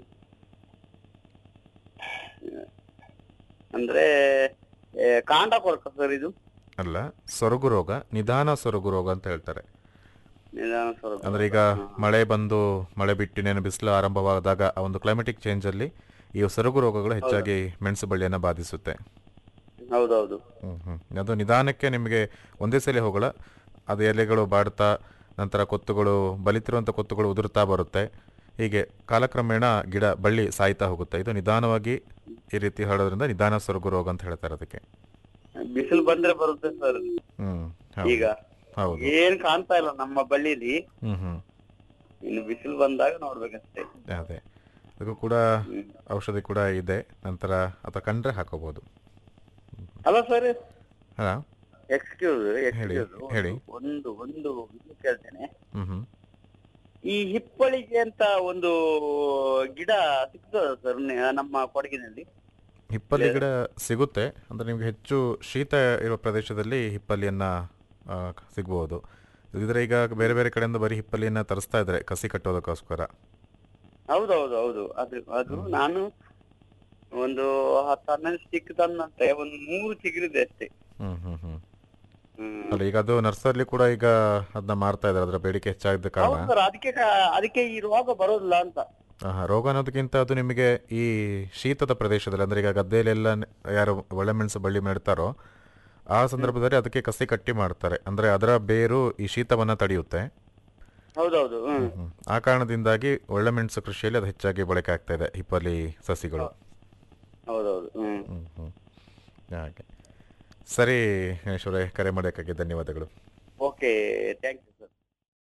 ಅಂದ್ರೆ ಏ, ಕಾಂಡ ಕೊರಕ ಸರ್ ಇದು ಅಲ್ಲ ಸೊರಗು ರೋಗ ನಿಧಾನ ಸೊರಗು ರೋಗ ಅಂತ ಹೇಳ್ತಾರೆ ನಿಧಾನ ಸ್ವರೂಪ. ಅಂದ್ರೆ ಈಗ ಮಳೆ ಬಂದು ಮಳೆ ಬಿಟ್ಟು ಇನ್ನೇನು ಬಿಸಿಲು ಆರಂಭವಾದಾಗ ಆ ಒಂದು ಕ್ಲೈಮೆಟಿಕ್ ಚೇಂಜ್ ಅಲ್ಲಿ ಈ ಸೊರಗು ರೋಗಗಳು ಹೆಚ್ಚಾಗಿ ಮೆಣಸು ಬಳ್ಳಿಯನ್ನ ಬಾಧಿಸುತ್ತೆ ಹೌದೌದು ಹ್ಮ್ ಹ್ಮ್ ಅದು ನಿಧಾನಕ್ಕೆ ನಿಮಗೆ ಒಂದೇ ಸಲ ಹೋಗಲ್ಲ ಅದು ಎಲೆಗಳು ಬಾಡ್ತಾ ನಂತರ ಕೊತ್ತುಗಳು ಬಲಿತಿರುವಂಥ ಕೊತ್ತುಗಳು ಉದುರ್ತಾ ಬರುತ್ತೆ ಹೀಗೆ ಕಾಲಕ್ರಮೇಣ ಗಿಡ ಬಳ್ಳಿ ಸಾಯ್ತಾ ಹೋಗುತ್ತೆ ಇದು ನಿಧಾನವಾಗಿ ಈ ರೀತಿ ಹರಡೋದ್ರಿಂದ ನಿಧಾನ ಸೊರಗು ರೋಗ ಅಂತ ಹೇಳ್ತಾರೆ ಅದಕ್ಕೆ ಬಿಸಿಲು ಬಂದ್ರೆ ಬರುತ್ತೆ ಸರ್ ಹ್ಮ್ ಈಗ ಹೌದು ಏನ್ ಕಾಣ್ತಾ ಇಲ್ಲ ನಮ್ಮ ಬಳ್ಳಿಲಿ ಹ್ಮ್ ಹ್ಮ್ ಇನ್ನು ಬಿಸಿಲು ಬಂದಾಗ ನೋಡ್ಬೇಕಷ್ಟೇ ಅದೇ ಅದಕ್ಕೂ ಕೂಡ ಔಷಧಿ ಕೂಡ ಇದೆ ನಂತರ ಅಥವಾ ಕಂಡ್ರೆ ಹಾಕೋಬಹುದು ಅಲ್ಲ ಸರ್ ಅಲ್ಲ ಎಕ್ಸ್ಕ್ಯೂಸ್ ಹೇಳಿ, ಎಕ್ಸ್ಕ್ಯೂಸ್ ಹೇಳಿ. ಒಂದು ಒಂದು ಇದು ಕೇಳ್ತೇನೆ ಹ್ಮ್ ಹ್ಮ್ ಈ ಹಿಪ್ಪಳಿಗೆ ಅಂತ ಒಂದು ಗಿಡ ಸಿಗ್ತದ ಸರ್ ನಮ್ಮ ಕೊಡಗಿನಲ್ಲಿ ಹಿಪ್ಪಲ್ಲಿ ಗಿಡ ಸಿಗುತ್ತೆ ಅಂದ್ರೆ ನಿಮ್ಗೆ ಹೆಚ್ಚು ಶೀತ ಇರುವ ಪ್ರದೇಶದಲ್ಲಿ ಹಿಪ್ಪಲಿಯನ್ನ ಆ, ಸಿಗ್ಬೋದು ಇದ್ರೆ ಈಗ ಬೇರೆ ಬೇರೆ ಕಡೆಯಿಂದ ಬರೀ ಹಿಪ್ಪಲಿಯನ್ನ ತರಿಸ್ತಾ ಇದ್ದಾರೆ ಕಸಿ ಕಟ್ಟೋದಕ್ಕೋಸ್ಕರ ಹೌದೌದು ಹೌದು ಅದು ಅದು ನಾನು ಒಂದು ಹತ್ತು ಹನ್ನೊಂದು ಸ್ಟಿಕ್ ತಂದಂತೆ ಒಂದು ಮೂರು ಚಿಗುರಿದೆ ಅಷ್ಟೇ ಹ್ಮ್ ಹ್ಮ್ ಹ್ಮ್ ಹ್ಮ್. ಅಲ್ಲ ಈಗ ಅದು ನರ್ಸರಿ ಕೂಡ ಈಗ ಅದನ್ನ ಮಾರ್ತಾ ಇದ್ದಾರೆ ಅದರ ಬೇಡಿಕೆ ಹೆಚ್ಚಾಗಿದ್ದ ಕಾರಣ ಹೌದು ಸರ್ ಅದಕ್ಕೆ ಕಾ- ಅದಕ್ಕೆ ಈ ರೋಗ ಬರೋದಿಲ್ಲ ಅಂತ ಆಹಾ, ರೋಗ ಅನ್ನೋದಕ್ಕಿಂತ ಅದು ನಿಮಗೆ ಈ ಶೀತದ ಪ್ರದೇಶದಲ್ಲಿ ಅಂದ್ರೆ ಈಗ ಗದ್ದೆಯಲ್ಲೆಲ್ಲ ನೆ- ಯಾರು ಒಳ್ಳೆಮೆಣಸು ಬಳ್ಳಿ ನೆಡ್ತಾರೋ ಆ ಸಂದರ್ಭದಲ್ಲಿ ಅದಕ್ಕೆ ಕಸಿ ಕಟ್ಟಿ ಮಾಡ್ತಾರೆ ಅಂದ್ರೆ ಅದರ ಬೇರು ಈ ಶೀತವನ್ನ ತಡೆಯುತ್ತೆ ಹೌದೌದು ಹ್ಮ್ ಹ್ಮ್. ಆ ಕಾರಣದಿಂದಾಗಿ ಒಳ್ಳೆಮೆಣಸು ಕೃಷಿಯಲ್ಲಿ ಅದು ಹೆಚ್ಚಾಗಿ ಬಳಕೆ ಆಗ್ತಾ ಇದೆ ಹಿಪ್ಪಲಿ ಸಸಿಗಳು ಹೌದೌದು ಹ್ಮ್ ಹ್ಮ್ ಹ್ಮ್ ಹಾಗೆ ಸರಿ ಗಣೇಶ್ವರೇ ಕರೆ ಮಾಡೋಕ್ಕಾಗಿ ಧನ್ಯವಾದಗಳು ಓಕೆ ಥ್ಯಾಂಕ್ ಯು ಸರ್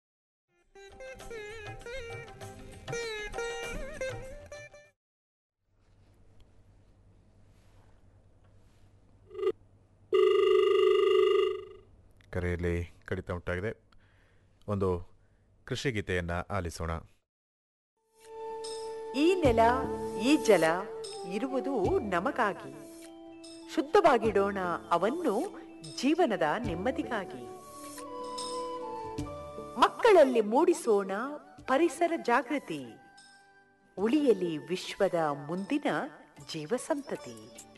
ಕರೆಯಲ್ಲಿ ಕಡಿತ ಉಂಟಾಗಿದೆ ಒಂದು ಕೃಷಿ ಗೀತೆಯನ್ನ ಆಲಿಸೋಣ ಈ ನೆಲ ಈ ಜಲ ಇರುವುದು ನಮಗಾಗಿ ಶುದ್ಧವಾಗಿಡೋಣ ಅವನ್ನು ಜೀವನದ ನೆಮ್ಮದಿಗಾಗಿ ಮಕ್ಕಳಲ್ಲಿ ಮೂಡಿಸೋಣ ಪರಿಸರ ಜಾಗೃತಿ ಉಳಿಯಲಿ ವಿಶ್ವದ ಮುಂದಿನ ಜೀವಸಂತತಿ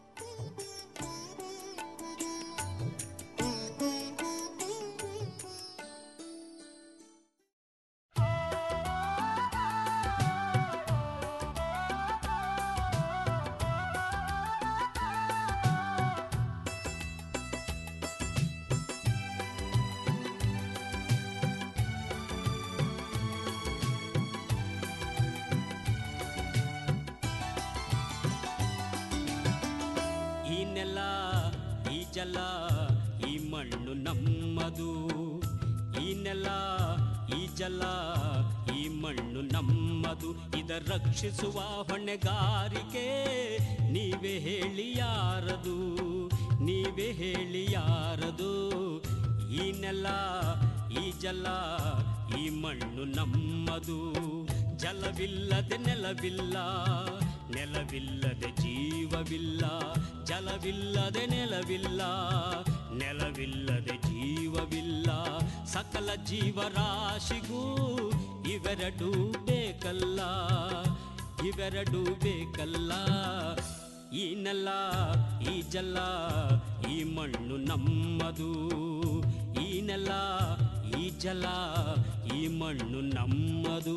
ಈ ನೆಲ ಈ ಜಲ ಈ ಮಣ್ಣು ನಮ್ಮದು ಈ ನೆಲ ಈ ಜಲ ಈ ಮಣ್ಣು ನಮ್ಮದು ಇದ ರಕ್ಷಿಸುವ ಹೊಣೆಗಾರಿಕೆ ನೀವೇ ಹೇಳಿ ಯಾರದು ನೀವೇ ಹೇಳಿ ಯಾರದು ಈ ನೆಲ ಈ ಜಲ ಈ ಮಣ್ಣು ನಮ್ಮದು ಜಲವಿಲ್ಲದೆ ನೆಲವಿಲ್ಲ ನೆಲವಿಲ್ಲದೆ ಜೀವವಿಲ್ಲ ಜಲವಿಲ್ಲದೆ ನೆಲವಿಲ್ಲ ನೆಲವಿಲ್ಲದೆ ಜೀವವಿಲ್ಲ ಸಕಲ ಜೀವರಾಶಿಗೂ ಇವೆರಡೂ ಬೇಕಲ್ಲ ಇವೆರಡೂ ಬೇಕಲ್ಲ ಈ ನೆಲ ಈ ಜಲ ಈ ಮಣ್ಣು ನಮ್ಮದು ಈ ನೆಲ ಈ ಜಲ ಈ ಮಣ್ಣು ನಮ್ಮದು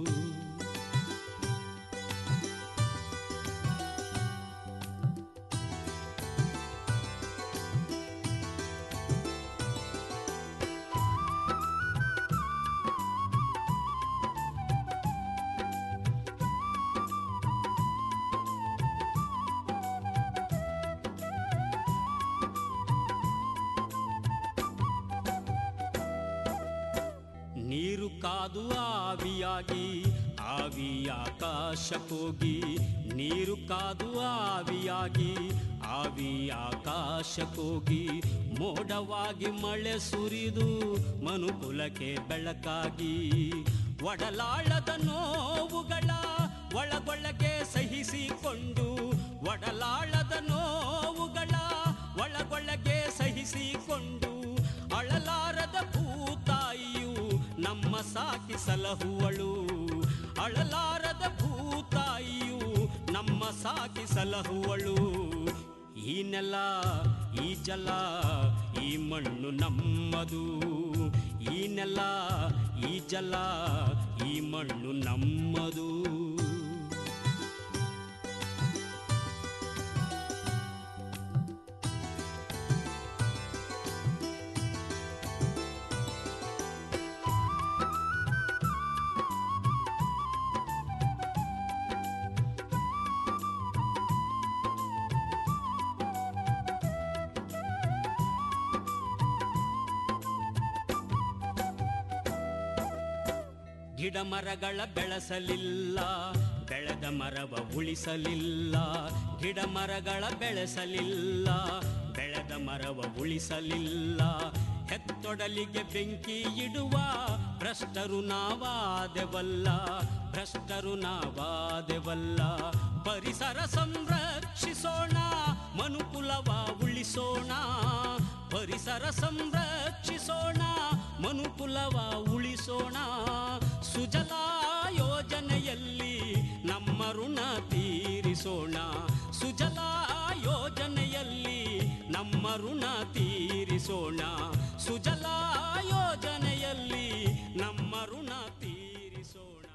ನೀರು ಕಾದು ಆವಿಯಾಗಿ ಆವಿ ಆಕಾಶಕ್ಕೋಗಿ ನೀರು ಕಾದು ಆವಿಯಾಗಿ ಆವಿ ಆಕಾಶಕ್ಕೋಗಿ ಮೋಡವಾಗಿ ಮಳೆ ಸುರಿದು ಮನುಕುಲಕ್ಕೆ ಬೆಳಕಾಗಿ ಒಡಲಾಳದ ನೋವುಗಳ ಒಳಗೊಳಗೆ ಸಹಿಸಿಕೊಂಡು ಒಡಲಾಳದ ನೋವುಗಳ ಒಳಗೊಳಗೆ ಸಹಿಸಿಕೊಂಡು ಅಳಲಾರದ ಭೂತಾಯಿಯು ನಮ್ಮ ಸಾಕಿ ಸಲಹುವಳು ಅಳಲಾರದ ಭೂತಾಯಿಯು ನಮ್ಮ ಸಾಕಿ ಸಲಹುವಳು ಈ ನೆಲ ಈ ಜಲ ಈ ಮಣ್ಣು ನಮ್ಮದು ಈ ನೆಲ ಈ ಜಲ ಈ ಮಣ್ಣು ನಮ್ಮದು ಗಿಡ ಮರಗಳ ಬೆಳೆಸಲಿಲ್ಲ ಬೆಳೆದ ಮರವ ಉಳಿಸಲಿಲ್ಲ ಗಿಡ ಮರಗಳ ಬೆಳೆಸಲಿಲ್ಲ ಬೆಳೆದ ಮರವ ಉಳಿಸಲಿಲ್ಲ ಹೆತ್ತೊಡಲಿಗೆ ಬೆಂಕಿ ಇಡುವ ಭ್ರಷ್ಟರು ನಾವಾದೆವಲ್ಲ ಭ್ರಷ್ಟರು ನಾವಾದೆವಲ್ಲ ಪರಿಸರ ಸಂರಕ್ಷಿಸೋಣ ಮನುಕುಲವ ಉಳಿಸೋಣ ಪರಿಸರ ಸಂರಕ್ಷಿಸೋಣ ಮನುಕುಲವ ಉಳಿಸೋಣ ಸುಜಲಾ ಯೋಜನೆಯಲ್ಲಿ ನಮ್ಮ ಋಣ ತೀರಿಸೋಣ ಸುಜಲಾ ಯೋಜನೆಯಲ್ಲಿ ನಮ್ಮ ಋಣ ತೀರಿಸೋಣ ಸುಜಲಾ ಯೋಜನೆಯಲ್ಲಿ ನಮ್ಮ ಋಣ ತೀರಿಸೋಣ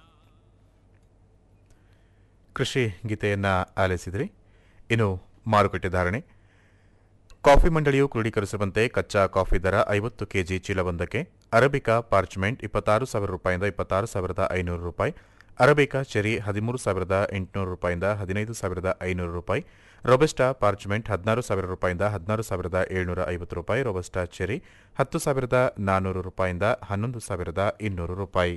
ಕೃಷಿ ಗೀತೆಯನ್ನು ಆಲಿಸಿದ್ರಿ ಇನ್ನು ಮಾರುಕಟ್ಟೆ ಧಾರಣೆ ಕಾಫಿ ಮಂಡಳಿಯು ಕ್ರೋಢೀಕರಿಸುವಂತೆ ಕಚ್ಚಾ ಕಾಫಿ ದರ ಐವತ್ತು ಕೆಜಿ ಚೀಲವೊಂದಕ್ಕೆ ಅರಬಿಕಾ ಪಾರ್ಚ್ಮೆಂಟ್ ಇಪ್ಪತ್ತಾರು ಸಾವಿರ ರೂಪಾಯಿಂದ ಇಪ್ಪತ್ತಾರು ಸಾವಿರದ ಐನೂರು ರೂಪಾಯಿ ಅರಬಿಕಾ ಚೆರಿ ಹದಿಮೂರು ಸಾವಿರದ ಎಂಟುನೂರು ರೂಪಾಯಿಂದ ಹದಿನೈದು ಸಾವಿರದ ಐನೂರು ರೂಪಾಯಿ ರೊಬೆಸ್ಟಾ ಪಾರ್ಚ್ಮೆಂಟ್ ಹದಿನಾರು ಸಾವಿರ ರೂಪಾಯಿಂದ ಹದಿನಾರು ಸಾವಿರದ ಏಳ್ನೂರ ಐವತ್ತು ರೂಪಾಯಿ ರೊಬೆಸ್ಟಾ ಚೆರಿ ಹತ್ತು ಸಾವಿರದ ನಾನ್ನೂರು ರೂಪಾಯಿಂದ ಹನ್ನೊಂದು ಸಾವಿರದ ಇನ್ನೂರು ರೂಪಾಯಿ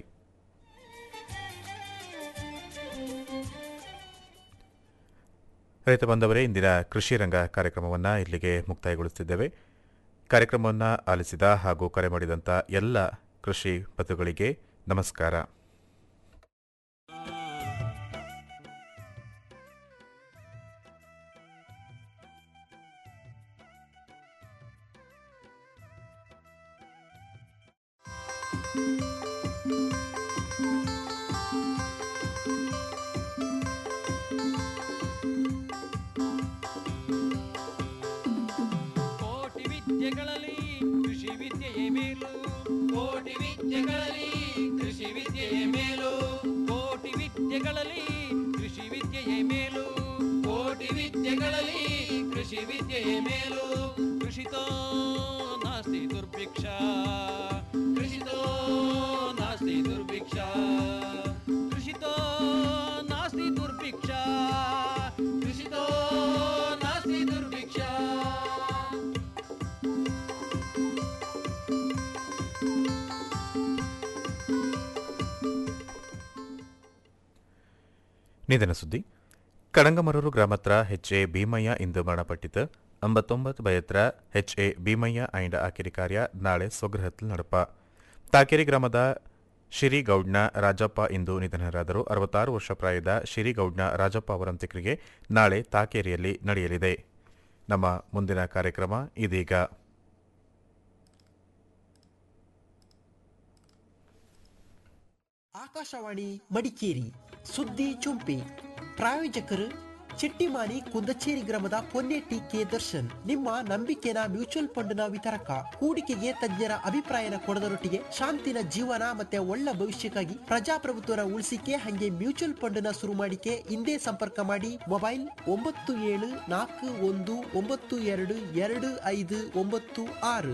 ರೈತ ಬಂದವರೇ ಇಂದಿನ ಕೃಷಿ ರಂಗ ಕಾರ್ಯಕ್ರಮವನ್ನು ಇಲ್ಲಿಗೆ ಮುಕ್ತಾಯಗೊಳಿಸುತ್ತಿದ್ದೇವೆ ಕಾರ್ಯಕ್ರಮವನ್ನು ಆಲಿಸಿದ ಹಾಗೂ ಕರೆ ಮಾಡಿದಂಥ ಎಲ್ಲ ಕೃಷಿ ಪದಗಳಿಗೆ ನಮಸ್ಕಾರ ವಿದ್ಯೆಯೇ ಮೇಲು ಕೋಟಿ ವಿದ್ಯೆಗಳಲ್ಲಿ ಕೃಷಿ ವಿದ್ಯೆಯೇ ಮೇಲು ಕೋಟಿ ವಿದ್ಯೆಗಳಲ್ಲಿ ಕೃಷಿ ವಿದ್ಯೆಯೇ ಮೇಲು ಕೃಷಿತೋ ನಾಸ್ತಿ ದುರ್ಭಿಕ್ಷ ಕೃಷಿತೋ ನಾಸ್ತಿ ದುರ್ಭಿಕ್ಷ ಕೃಷಿತೋ ನಾಸ್ತಿ ದುರ್ಭಿಕ್ಷ ಕೃಷಿತೋ ನಾಸ್ತಿ ದುರ್ಭಿಕ್ಷ ನಿಧನ ಸುದ್ದಿ ಕಡಂಗಮರೂರು ಗ್ರಾಮತ್ರ ಎಚ್ ಎ ಭೀಮಯ್ಯ ಇಂದು ಮರಣಪಟ್ಟಿತು ಅಂಬತ್ತೊಂಬತ್ತು ಬಯತ್ರ ಎಚ್ ಎ ಭೀಮಯ್ಯ ಐಂಡ ಆಕಿರಿ ಕಾರ್ಯ ನಾಳೆ ಸ್ವಗೃಹത്തിൽ ನಡಪ ತಾಕೇರಿ ಗ್ರಾಮದ ಶಿರಿಗೌಡ್ನ ರಾಜಪ್ಪ ಇಂದು ನಿಧನರಾದರು ಅರವತ್ತಾರು ವರ್ಷ ಪ್ರಾಯದ ಶಿರಿಗೌಡ್ನ ರಾಜಪ್ಪ ಅವರ ಅಂತ್ಯಕ್ರಿಯೆ ನಾಳೆ ತಾಕೇರಿಯಲ್ಲಿ ನಡೆಯಲಿದೆ ನಮ್ಮ ಮುಂದಿನ ಕಾರ್ಯಕ್ರಮ ಇದೀಗ ಆಕಾಶವಾಣಿ ಮಡಿಕೇರಿ ಸುದ್ದಿ ಚುಂಪಿ ಪ್ರಾಯೋಜಕರು ಚಿಟ್ಟಿಮಾನಿ ಕುಂದಚೇರಿ ಗ್ರಾಮದ ಪೊನ್ನೆಟ್ಟಿ ಕೆ ದರ್ಶನ್ ನಿಮ್ಮ ನಂಬಿಕೆನ ಮ್ಯೂಚುವಲ್ ಫಂಡ್ನ ವಿತರಕ ಹೂಡಿಕೆಗೆ ತಜ್ಞರ ಅಭಿಪ್ರಾಯನ ಕೊಡದರೊಟ್ಟಿಗೆ ಶಾಂತಿನ ಜೀವನ ಮತ್ತೆ ಒಳ್ಳೆ ಭವಿಷ್ಯಕ್ಕಾಗಿ ಪ್ರಜಾಪ್ರಭುತ್ವನ ಉಳಿಸಿಕೆ ಹಂಗೆ ಮ್ಯೂಚುವಲ್ ಫಂಡ್ನ ಶುರು ಮಾಡಿಕೆ ಹಿಂದೆ ಸಂಪರ್ಕ ಮಾಡಿ ಮೊಬೈಲ್ ಒಂಬತ್ತು ಏಳು ನಾಲ್ಕು ಒಂದು ಒಂಬತ್ತು ಎರಡು ಎರಡು ಐದು ಒಂಬತ್ತು ಆರು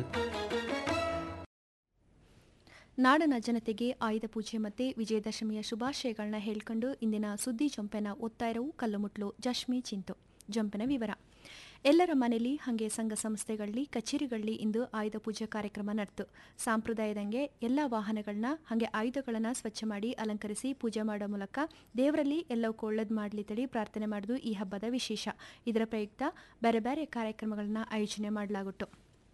ನಾಡನ ಜನತೆಗೆ ಆಯುಧ ಪೂಜೆ ಮತ್ತೆ ವಿಜಯದಶಮಿಯ ಶುಭಾಶಯಗಳನ್ನ ಹೇಳ್ಕೊಂಡು ಇಂದಿನ ಸುದ್ದಿ ಜಂಪೆನ ಓದ್ತಾ ಇರವು ಕಲ್ಲುಮುಟ್ಲು ಜಶ್ಮಿ ಚಿಂತು ಜಂಪೆನ ವಿವರ ಎಲ್ಲರ ಮನೆಯಲ್ಲಿ ಹಾಗೆ ಸಂಘ ಸಂಸ್ಥೆಗಳಲ್ಲಿ ಕಚೇರಿಗಳಲ್ಲಿ ಇಂದು ಆಯುಧ ಪೂಜೆ ಕಾರ್ಯಕ್ರಮ ನಡೆತು ಸಾಂಪ್ರದಾಯದಂಗೆ ಎಲ್ಲ ವಾಹನಗಳನ್ನ ಹಾಗೆ ಆಯುಧಗಳನ್ನು ಸ್ವಚ್ಛ ಮಾಡಿ ಅಲಂಕರಿಸಿ ಪೂಜೆ ಮಾಡೋ ಮೂಲಕ ದೇವರಲ್ಲಿ ಎಲ್ಲವಕ್ಕೂ ಒಳ್ಳೇದು ಮಾಡಲಿ ತಡಿ ಪ್ರಾರ್ಥನೆ ಮಾಡೋದು ಈ ಹಬ್ಬದ ವಿಶೇಷ ಇದರ ಪ್ರಯುಕ್ತ ಬೇರೆ ಬೇರೆ ಕಾರ್ಯಕ್ರಮಗಳನ್ನು ಆಯೋಜನೆ ಮಾಡಲಾಗುತ್ತು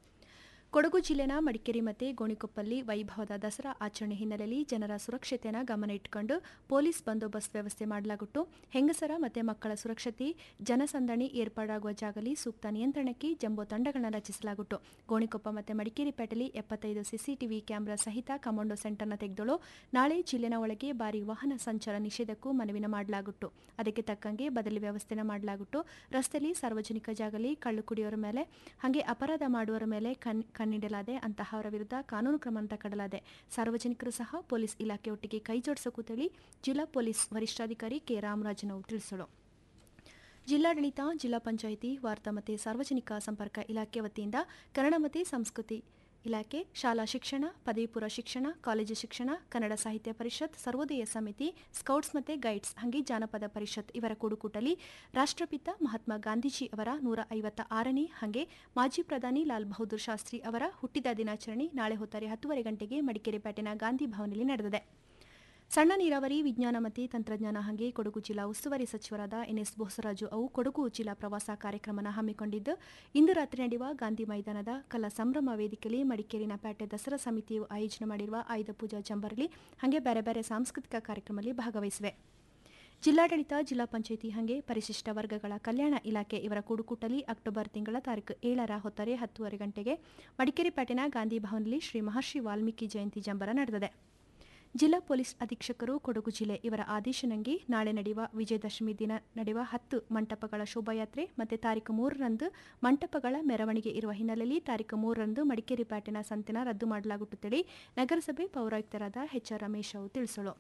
ಕೊಡಗು ಜಿಲ್ಲೆನ ಮಡಿಕೇರಿ ಮತ್ತು ಗೋಣಿಕೊಪ್ಪಲ್ಲಿ ವೈಭವದ ದಸರಾ ಆಚರಣೆ ಹಿನ್ನೆಲೆಯಲ್ಲಿ ಜನರ ಸುರಕ್ಷತೆಯನ್ನು ಗಮನ ಇಟ್ಟುಕೊಂಡು ಪೊಲೀಸ್ ಬಂದೋಬಸ್ತ್ ವ್ಯವಸ್ಥೆ ಮಾಡಲಾಗುತ್ತು ಹೆಂಗಸರ ಮತ್ತು ಮಕ್ಕಳ ಸುರಕ್ಷತೆ ಜನಸಂದಣಿ ಏರ್ಪಾಡಾಗುವ ಜಾಗಲಿ ಸೂಕ್ತ ನಿಯಂತ್ರಣಕ್ಕೆ ಜಂಬೋ ತಂಡಗಳನ್ನು ರಚಿಸಲಾಗುತ್ತು ಗೋಣಿಕೊಪ್ಪ ಮತ್ತು ಮಡಿಕೇರಿ ಪೇಟೆಯಲ್ಲಿ ಎಪ್ಪತ್ತೈದು ಸಿಸಿಟಿವಿ ಕ್ಯಾಮೆರಾ ಸಹಿತ ಕಮಾಂಡೋ ಸೆಂಟರ್ನ ತೆಗೆದಳು ನಾಳೆ ಜಿಲ್ಲೆನ ಒಳಗೆ ಭಾರಿ ವಾಹನ ಸಂಚಾರ ನಿಷೇಧಕ್ಕೂ ಮನವಿನ ಮಾಡಲಾಗುತ್ತು ಅದಕ್ಕೆ ತಕ್ಕಂಗೆ ಬದಲಿ ವ್ಯವಸ್ಥೆನ ಮಾಡಲಾಗುತ್ತು ರಸ್ತೆಯಲ್ಲಿ ಸಾರ್ವಜನಿಕ ಜಾಗಲಿ ಕಳ್ಳು ಕುಡಿಯೋರ ಮೇಲೆ ಹಾಗೆ ಅಪರಾಧ ಮಾಡುವವರ ಮೇಲೆ ಕಣ್ ಕಣ್ಣಿಡಲಾದೆ ಅಂತಹವರ ವಿರುದ್ಧ ಕಾನೂನು ಕ್ರಮ ತಗೊಳ್ಳಲಾದೆ ಸಾರ್ವಜನಿಕರು ಸಹ ಪೊಲೀಸ್ ಇಲಾಖೆ ಒಟ್ಟಿಗೆ ಕೈ ಜೋಡಿಸಕೂತೇಳಿ ಜಿಲ್ಲಾ ಪೊಲೀಸ್ ವರಿಷ್ಠಾಧಿಕಾರಿ ಕೆ ರಾಮರಾಜನವು ತಿಳಿಸಲು ಜಿಲ್ಲಾಡಳಿತ ಜಿಲ್ಲಾ ಪಂಚಾಯಿತಿ ವಾರ್ತಾ ಮತ್ತು ಸಾರ್ವಜನಿಕ ಸಂಪರ್ಕ ಇಲಾಖೆ ವತಿಯಿಂದ ಕನ್ನಡ ಮತ್ತು ಸಂಸ್ಕೃತಿ ಇಲಾಖೆ ಶಾಲಾ ಶಿಕ್ಷಣ ಪದವಿ ಪೂರ್ವ ಶಿಕ್ಷಣ ಕಾಲೇಜು ಶಿಕ್ಷಣ ಕನ್ನಡ ಸಾಹಿತ್ಯ ಪರಿಷತ್ ಸರ್ವೋದಯ ಸಮಿತಿ ಸ್ಕೌಟ್ಸ್ ಮತ್ತು ಗೈಡ್ಸ್ ಹಂಗೆ ಜಾನಪದ ಪರಿಷತ್ ಇವರ ಕೂಡುಕೂಟಲಿ ರಾಷ್ಟ್ರಪಿತ ಮಹಾತ್ಮ ಗಾಂಧೀಜಿ ಅವರ ನೂರ ಐವತ್ತ ಆರನೇ ಹಾಗೆ ಮಾಜಿ ಪ್ರಧಾನಿ ಲಾಲ್ ಬಹದ್ದೂರ್ ಶಾಸ್ತ್ರಿ ಅವರ ಹುಟ್ಟಿದ ದಿನಾಚರಣೆ ನಾಳೆ ಹೊತ್ತಾರೆ ಹತ್ತುವರೆ ಗಂಟೆಗೆ ಮಡಿಕೇರಿ ಪೇಟೆನ ಗಾಂಧಿ ಭವನದಲ್ಲಿ ನಡೆದಿದೆ ಸಣ್ಣ ನೀರಾವರಿ ವಿಜ್ಞಾನ ಮತ್ತು ತಂತ್ರಜ್ಞಾನ ಹಾಗೆ ಕೊಡಗು ಜಿಲ್ಲಾ ಉಸ್ತುವಾರಿ ಸಚಿವರಾದ ಎನ್ಎಸ್ ಬೋಸರಾಜು ಅವು ಕೊಡಗು ಜಿಲ್ಲಾ ಪ್ರವಾಸ ಕಾರ್ಯಕ್ರಮನ ಹಮ್ಮಿಕೊಂಡಿದ್ದು ಇಂದು ರಾತ್ರಿ ನಡೆಯುವ ಗಾಂಧಿ ಮೈದಾನದ ಕಲಾ ಸಂಭ್ರಮ ವೇದಿಕೆಯಲ್ಲಿ ಮಡಿಕೇರಿನ ಪೇಟೆ ದಸರಾ ಸಮಿತಿಯು ಆಯೋಜನೆ ಮಾಡಿರುವ ಆಯುಧ ಪೂಜಾ ಜಂಬರಲಿ ಹಾಗೆ ಬೇರೆ ಬೇರೆ ಸಾಂಸ್ಕೃತಿಕ ಕಾರ್ಯಕ್ರಮದಲ್ಲಿ ಭಾಗವಹಿಸಿವೆ ಜಿಲ್ಲಾಡಳಿತ ಜಿಲ್ಲಾ ಪಂಚಾಯಿತಿ ಹಾಗೆ ಪರಿಶಿಷ್ಟ ವರ್ಗಗಳ ಕಲ್ಯಾಣ ಇಲಾಖೆ ಇವರ ಕೂಡುಕೂಟಲಿ ಅಕ್ಟೋಬರ್ ತಿಂಗಳ ತಾರೀಕು ಏಳರ ಹೊತ್ತರೆ ಹತ್ತುವರೆ ಗಂಟೆಗೆ ಮಡಿಕೇರಿ ಪೇಟೆನ ಗಾಂಧಿ ಭವನದಲ್ಲಿ ಶ್ರೀ ಮಹರ್ಷಿ ವಾಲ್ಮೀಕಿ ಜಯಂತಿ ಜಂಬರ ನಡೆದಿದೆ ಜಿಲ್ಲಾ ಪೊಲೀಸ್ ಅಧೀಕ್ಷಕರು ಕೊಡಗು ಜಿಲ್ಲೆ ಇವರ ಆದೇಶನಂಗೆ ನಾಳೆ ನಡೆಯುವ ವಿಜಯದಶಮಿ ದಿನ ನಡೆಯುವ ಹತ್ತು ಮಂಟಪಗಳ ಶೋಭಾಯಾತ್ರೆ ಮತ್ತು ತಾರೀಕು ಮೂರರಂದು ಮಂಟಪಗಳ ಮೆರವಣಿಗೆ ಇರುವ ಹಿನ್ನೆಲೆಯಲ್ಲಿ ತಾರೀಕು ಮೂರರಂದು ಮಡಿಕೇರಿ ಪೇಟೆನ ಸಂತೆನ ರದ್ದು ಮಾಡಲಾಗುತ್ತದೆ ನಗರಸಭೆ ಪೌರಾಯುಕ್ತರಾದ ಎಚ್ ಆರ್ ರಮೇಶ್ ಅವರು ತಿಳಿಸಲು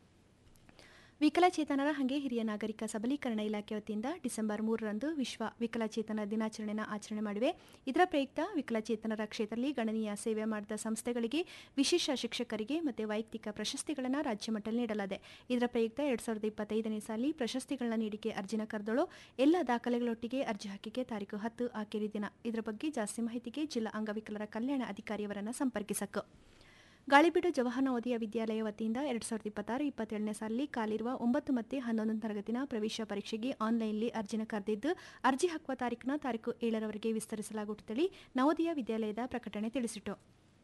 ವಿಕಲಚೇತನರ ಹಾಗೆ ಹಿರಿಯ ನಾಗರಿಕ ಸಬಲೀಕರಣ ಇಲಾಖೆ ವತಿಯಿಂದ ಡಿಸೆಂಬರ್ ಮೂರರಂದು ವಿಶ್ವ ವಿಕಲಚೇತನ ದಿನಾಚರಣೆನ ಆಚರಣೆ ಮಾಡಿವೆ ಇದರ ಪ್ರಯುಕ್ತ ವಿಕಲಚೇತನರ ಕ್ಷೇತ್ರದಲ್ಲಿ ಗಣನೀಯ ಸೇವೆ ಮಾಡಿದ ಸಂಸ್ಥೆಗಳಿಗೆ ವಿಶೇಷ ಶಿಕ್ಷಕರಿಗೆ ಮತ್ತು ವೈಯಕ್ತಿಕ ಪ್ರಶಸ್ತಿಗಳನ್ನು ರಾಜ್ಯ ಮಟ್ಟದಲ್ಲಿ ನೀಡಲಾಗಿದೆ ಇದರ ಪ್ರಯುಕ್ತ ಎರಡ್ ಸಾವಿರದ ಇಪ್ಪತ್ತೈದನೇ ಸಾಲಿ ಪ್ರಶಸ್ತಿಗಳನ್ನ ನೀಡಿಕೆ ಅರ್ಜಿನ ಕರೆದಳು ಎಲ್ಲ ದಾಖಲೆಗಳೊಟ್ಟಿಗೆ ಅರ್ಜಿ ಹಾಕಿಕೆ ತಾರೀಕು ಹತ್ತು ಆಖರಿ ದಿನ ಇದರ ಬಗ್ಗೆ ಜಾಸ್ತಿ ಮಾಹಿತಿಗೆ ಜಿಲ್ಲಾ ಅಂಗವಿಕಲರ ಕಲ್ಯಾಣ ಅಧಿಕಾರಿಯವರನ್ನು ಸಂಪರ್ಕಿಸಕ್ಕೆ ಗಾಳಿಬೀಡು ಜವಾಹರ್ ನವೋದಯ ವಿದ್ಯಾಲಯ ವತಿಯಿಂದ ಎರಡ್ ಸಾವಿರದ ಇಪ್ಪತ್ತಾರು ಇಪ್ಪತ್ತೇಳನೇ ಸಾಲಿನಲ್ಲಿ ಕಾಲಿರುವ ಒಂಬತ್ತು ಮತ್ತು ಹನ್ನೊಂದನೇ ತರಗತಿನ ಪ್ರವೇಶ ಪರೀಕ್ಷೆಗೆ ಆನ್ಲೈನ್ಲಿ ಅರ್ಜಿನ ಕರೆದಿದ್ದು ಅರ್ಜಿ ಹಾಕುವ ತಾರೀಕಿನ ತಾರೀಕು ಏಳರವರೆಗೆ ವಿಸ್ತರಿಸಲಾಗುತ್ತದೆ ನವೋದಯ ವಿದ್ಯಾಲಯದ ಪ್ರಕಟಣೆ ತಿಳಿಸಿತು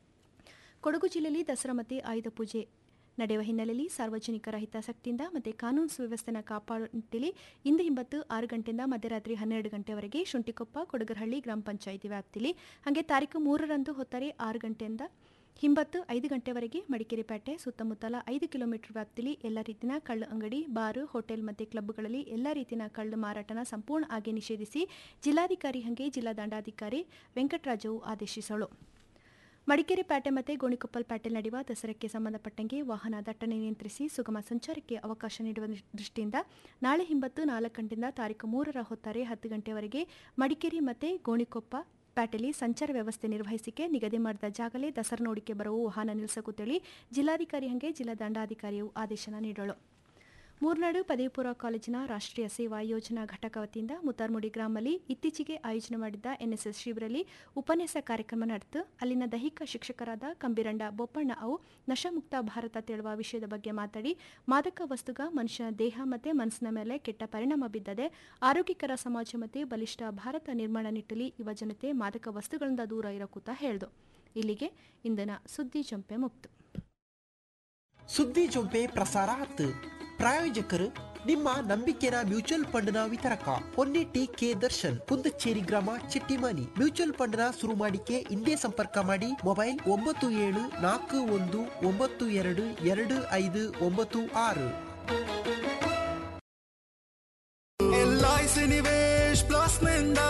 ಕೊಡಗು ಜಿಲ್ಲೆಯಲ್ಲಿ ದಸರಾ ಮತ್ತು ಆಯುಧ ಪೂಜೆ ನಡೆಯುವ ಹಿನ್ನೆಲೆಯಲ್ಲಿ ಸಾರ್ವಜನಿಕರ ಹಿತಾಸಕ್ತಿಯಿಂದ ಮತ್ತು ಕಾನೂನು ಸುವ್ಯವಸ್ಥೆನ ಕಾಪಾಡುವ ನಿಟ್ಟಿನಲ್ಲಿ ಇಂದು ಹಿಂಬತ್ತು ಆರು ಗಂಟೆಯಿಂದ ಮಧ್ಯರಾತ್ರಿ ಹನ್ನೆರಡು ಗಂಟೆವರೆಗೆ ಶುಂಠಿಕೊಪ್ಪ ಕೊಡಗರಹಳ್ಳಿ ಗ್ರಾಮ ಪಂಚಾಯಿತಿ ವ್ಯಾಪ್ತಿಯಲ್ಲಿ ಹಾಗೆ ತಾರೀಕು ಮೂರರಂದು ಹೊತ್ತಾರೆ ಆರು ಗಂಟೆಯಿಂದ ಹಿಂಬತ್ತು ಐದು ಗಂಟೆವರೆಗೆ ಮಡಿಕೇರಿ ಪೇಟೆ ಸುತ್ತಮುತ್ತಲ ಐದು ಕಿಲೋಮೀಟರ್ ವ್ಯಾಪ್ತಿಯಲ್ಲಿ ಎಲ್ಲ ರೀತಿಯ ಕಳ್ಳು ಅಂಗಡಿ ಬಾರು ಹೋಟೆಲ್ ಮತ್ತು ಕ್ಲಬ್ಗಳಲ್ಲಿ ಎಲ್ಲ ರೀತಿಯ ಕಳ್ಳು ಮಾರಾಟನ ಸಂಪೂರ್ಣ ಆಗಿ ನಿಷೇಧಿಸಿ ಜಿಲ್ಲಾಧಿಕಾರಿ ಹಂಗೆ ಜಿಲ್ಲಾ ದಂಡಾಧಿಕಾರಿ ವೆಂಕಟರಾಜವು ಆದೇಶಿಸಲು ಮಡಿಕೇರಿ ಪೇಟೆ ಮತ್ತು ಗೋಣಿಕೊಪ್ಪಲ್ ಪೇಟೆ ನಡೆಯುವ ದಸರಾಕ್ಕೆ ಸಂಬಂಧಪಟ್ಟಂಗೆ ವಾಹನ ದಟ್ಟಣೆ ನಿಯಂತ್ರಿಸಿ ಸುಗಮ ಸಂಚಾರಕ್ಕೆ ಅವಕಾಶ ನೀಡುವ ದೃಷ್ಟಿಯಿಂದ ನಾಳೆ ಹಿಂಬತ್ತು ನಾಲ್ಕು ಗಂಟೆಯಿಂದ ತಾರೀಕು ಮೂರರ ಹೊತ್ತಾರೆ ಹತ್ತು ಗಂಟೆವರೆಗೆ ಮಡಿಕೇರಿ ಮತ್ತು ಗೋಣಿಕೊಪ್ಪ ಪ್ಯಾಟೆಲಿ ಸಂಚಾರ ವ್ಯವಸ್ಥೆ ನಿರ್ವಹಿಸಿಕೆ ನಿಗದಿ ಮಾಡಿದ ಜಾಗಲೇ ದಸರಾ ನೋಡಿಕೆ ಬರುವ ವಾಹನ ನಿಲ್ಲಿಸಕುತ್ತೇಳಿ ಜಿಲ್ಲಾಧಿಕಾರಿ ಹಂಗೆ ಜಿಲ್ಲಾ ದಂಡಾಧಿಕಾರಿಯು ಆದೇಶನ ನೀಡೋಳು ಮೂರ್ನಾಡು ಪದವಿ ಪೂರ್ವ ಕಾಲೇಜಿನ ರಾಷ್ಟ್ರೀಯ ಸೇವಾ ಯೋಜನಾ ಘಟಕ ವತಿಯಿಂದ ಮುತ್ತಾರ್ಮುಡಿ ಗ್ರಾಮದಲ್ಲಿ ಇತ್ತೀಚೆಗೆ ಆಯೋಜನೆ ಮಾಡಿದ್ದ ಎನ್ಎಸ್ಎಸ್ ಶಿಬಿರಲ್ಲಿ ಉಪನ್ಯಾಸ ಕಾರ್ಯಕ್ರಮ ನಡೆದು ಅಲ್ಲಿನ ದೈಹಿಕ ಶಿಕ್ಷಕರಾದ ಕಂಬಿರಂಡ ಬೋಪಣ್ಣ ಅವು ನಶಮುಕ್ತ ಭಾರತ ತೇಳುವ ವಿಷಯದ ಬಗ್ಗೆ ಮಾತಾಡಿ ಮಾದಕ ವಸ್ತುಗ ಮನುಷ್ಯನ ದೇಹ ಮತ್ತು ಮನಸ್ಸಿನ ಮೇಲೆ ಕೆಟ್ಟ ಪರಿಣಾಮ ಬಿದ್ದದೆ ಆರೋಗ್ಯಕರ ಸಮಾಜ ಮತ್ತು ಬಲಿಷ್ಠ ಭಾರತ ನಿರ್ಮಾಣ ನಿಟ್ಟಲ್ಲಿ ಯುವ ಜನತೆ ಮಾದಕ ವಸ್ತುಗಳಿಂದ ದೂರ ಇರೋಕೂತ ಹೇಳ್ದು ಇಲ್ಲಿಗೆ ಇಂದಿನ ಸುದ್ದಿ ಜಂಪೆ ಮುಕ್ತು ಸುದ್ದಿ ಜೊಂಪೆ ಪ್ರಸಾರ ಹತ್ತು ಪ್ರಾಯೋಜಕರು ನಿಮ್ಮ ನಂಬಿಕೆನ ಮ್ಯೂಚುವಲ್ ಫಂಡ್ನ ವಿತರಕ ಹೊನ್ನೆಟ್ಟಿ ಕೆ ದರ್ಶನ್ ಪುಂದಚೇರಿ ಗ್ರಾಮ ಚಿಟ್ಟಿಮಾನಿ ಮ್ಯೂಚುವಲ್ ಫಂಡ್ನ ಶುರು ಮಾಡಿಕೆ ಇಂದೇ ಸಂಪರ್ಕ ಮಾಡಿ ಮೊಬೈಲ್ ಒಂಬತ್ತು ಏಳು ನಾಲ್ಕು ಒಂದು ಒಂಬತ್ತು ಎರಡು ಎರಡು ಐದು ಒಂಬತ್ತು ಆರು ಎಲ್ಐಸಿ ನಿವೇಶ್ ಪ್ಲಸ್ ನಿಂದ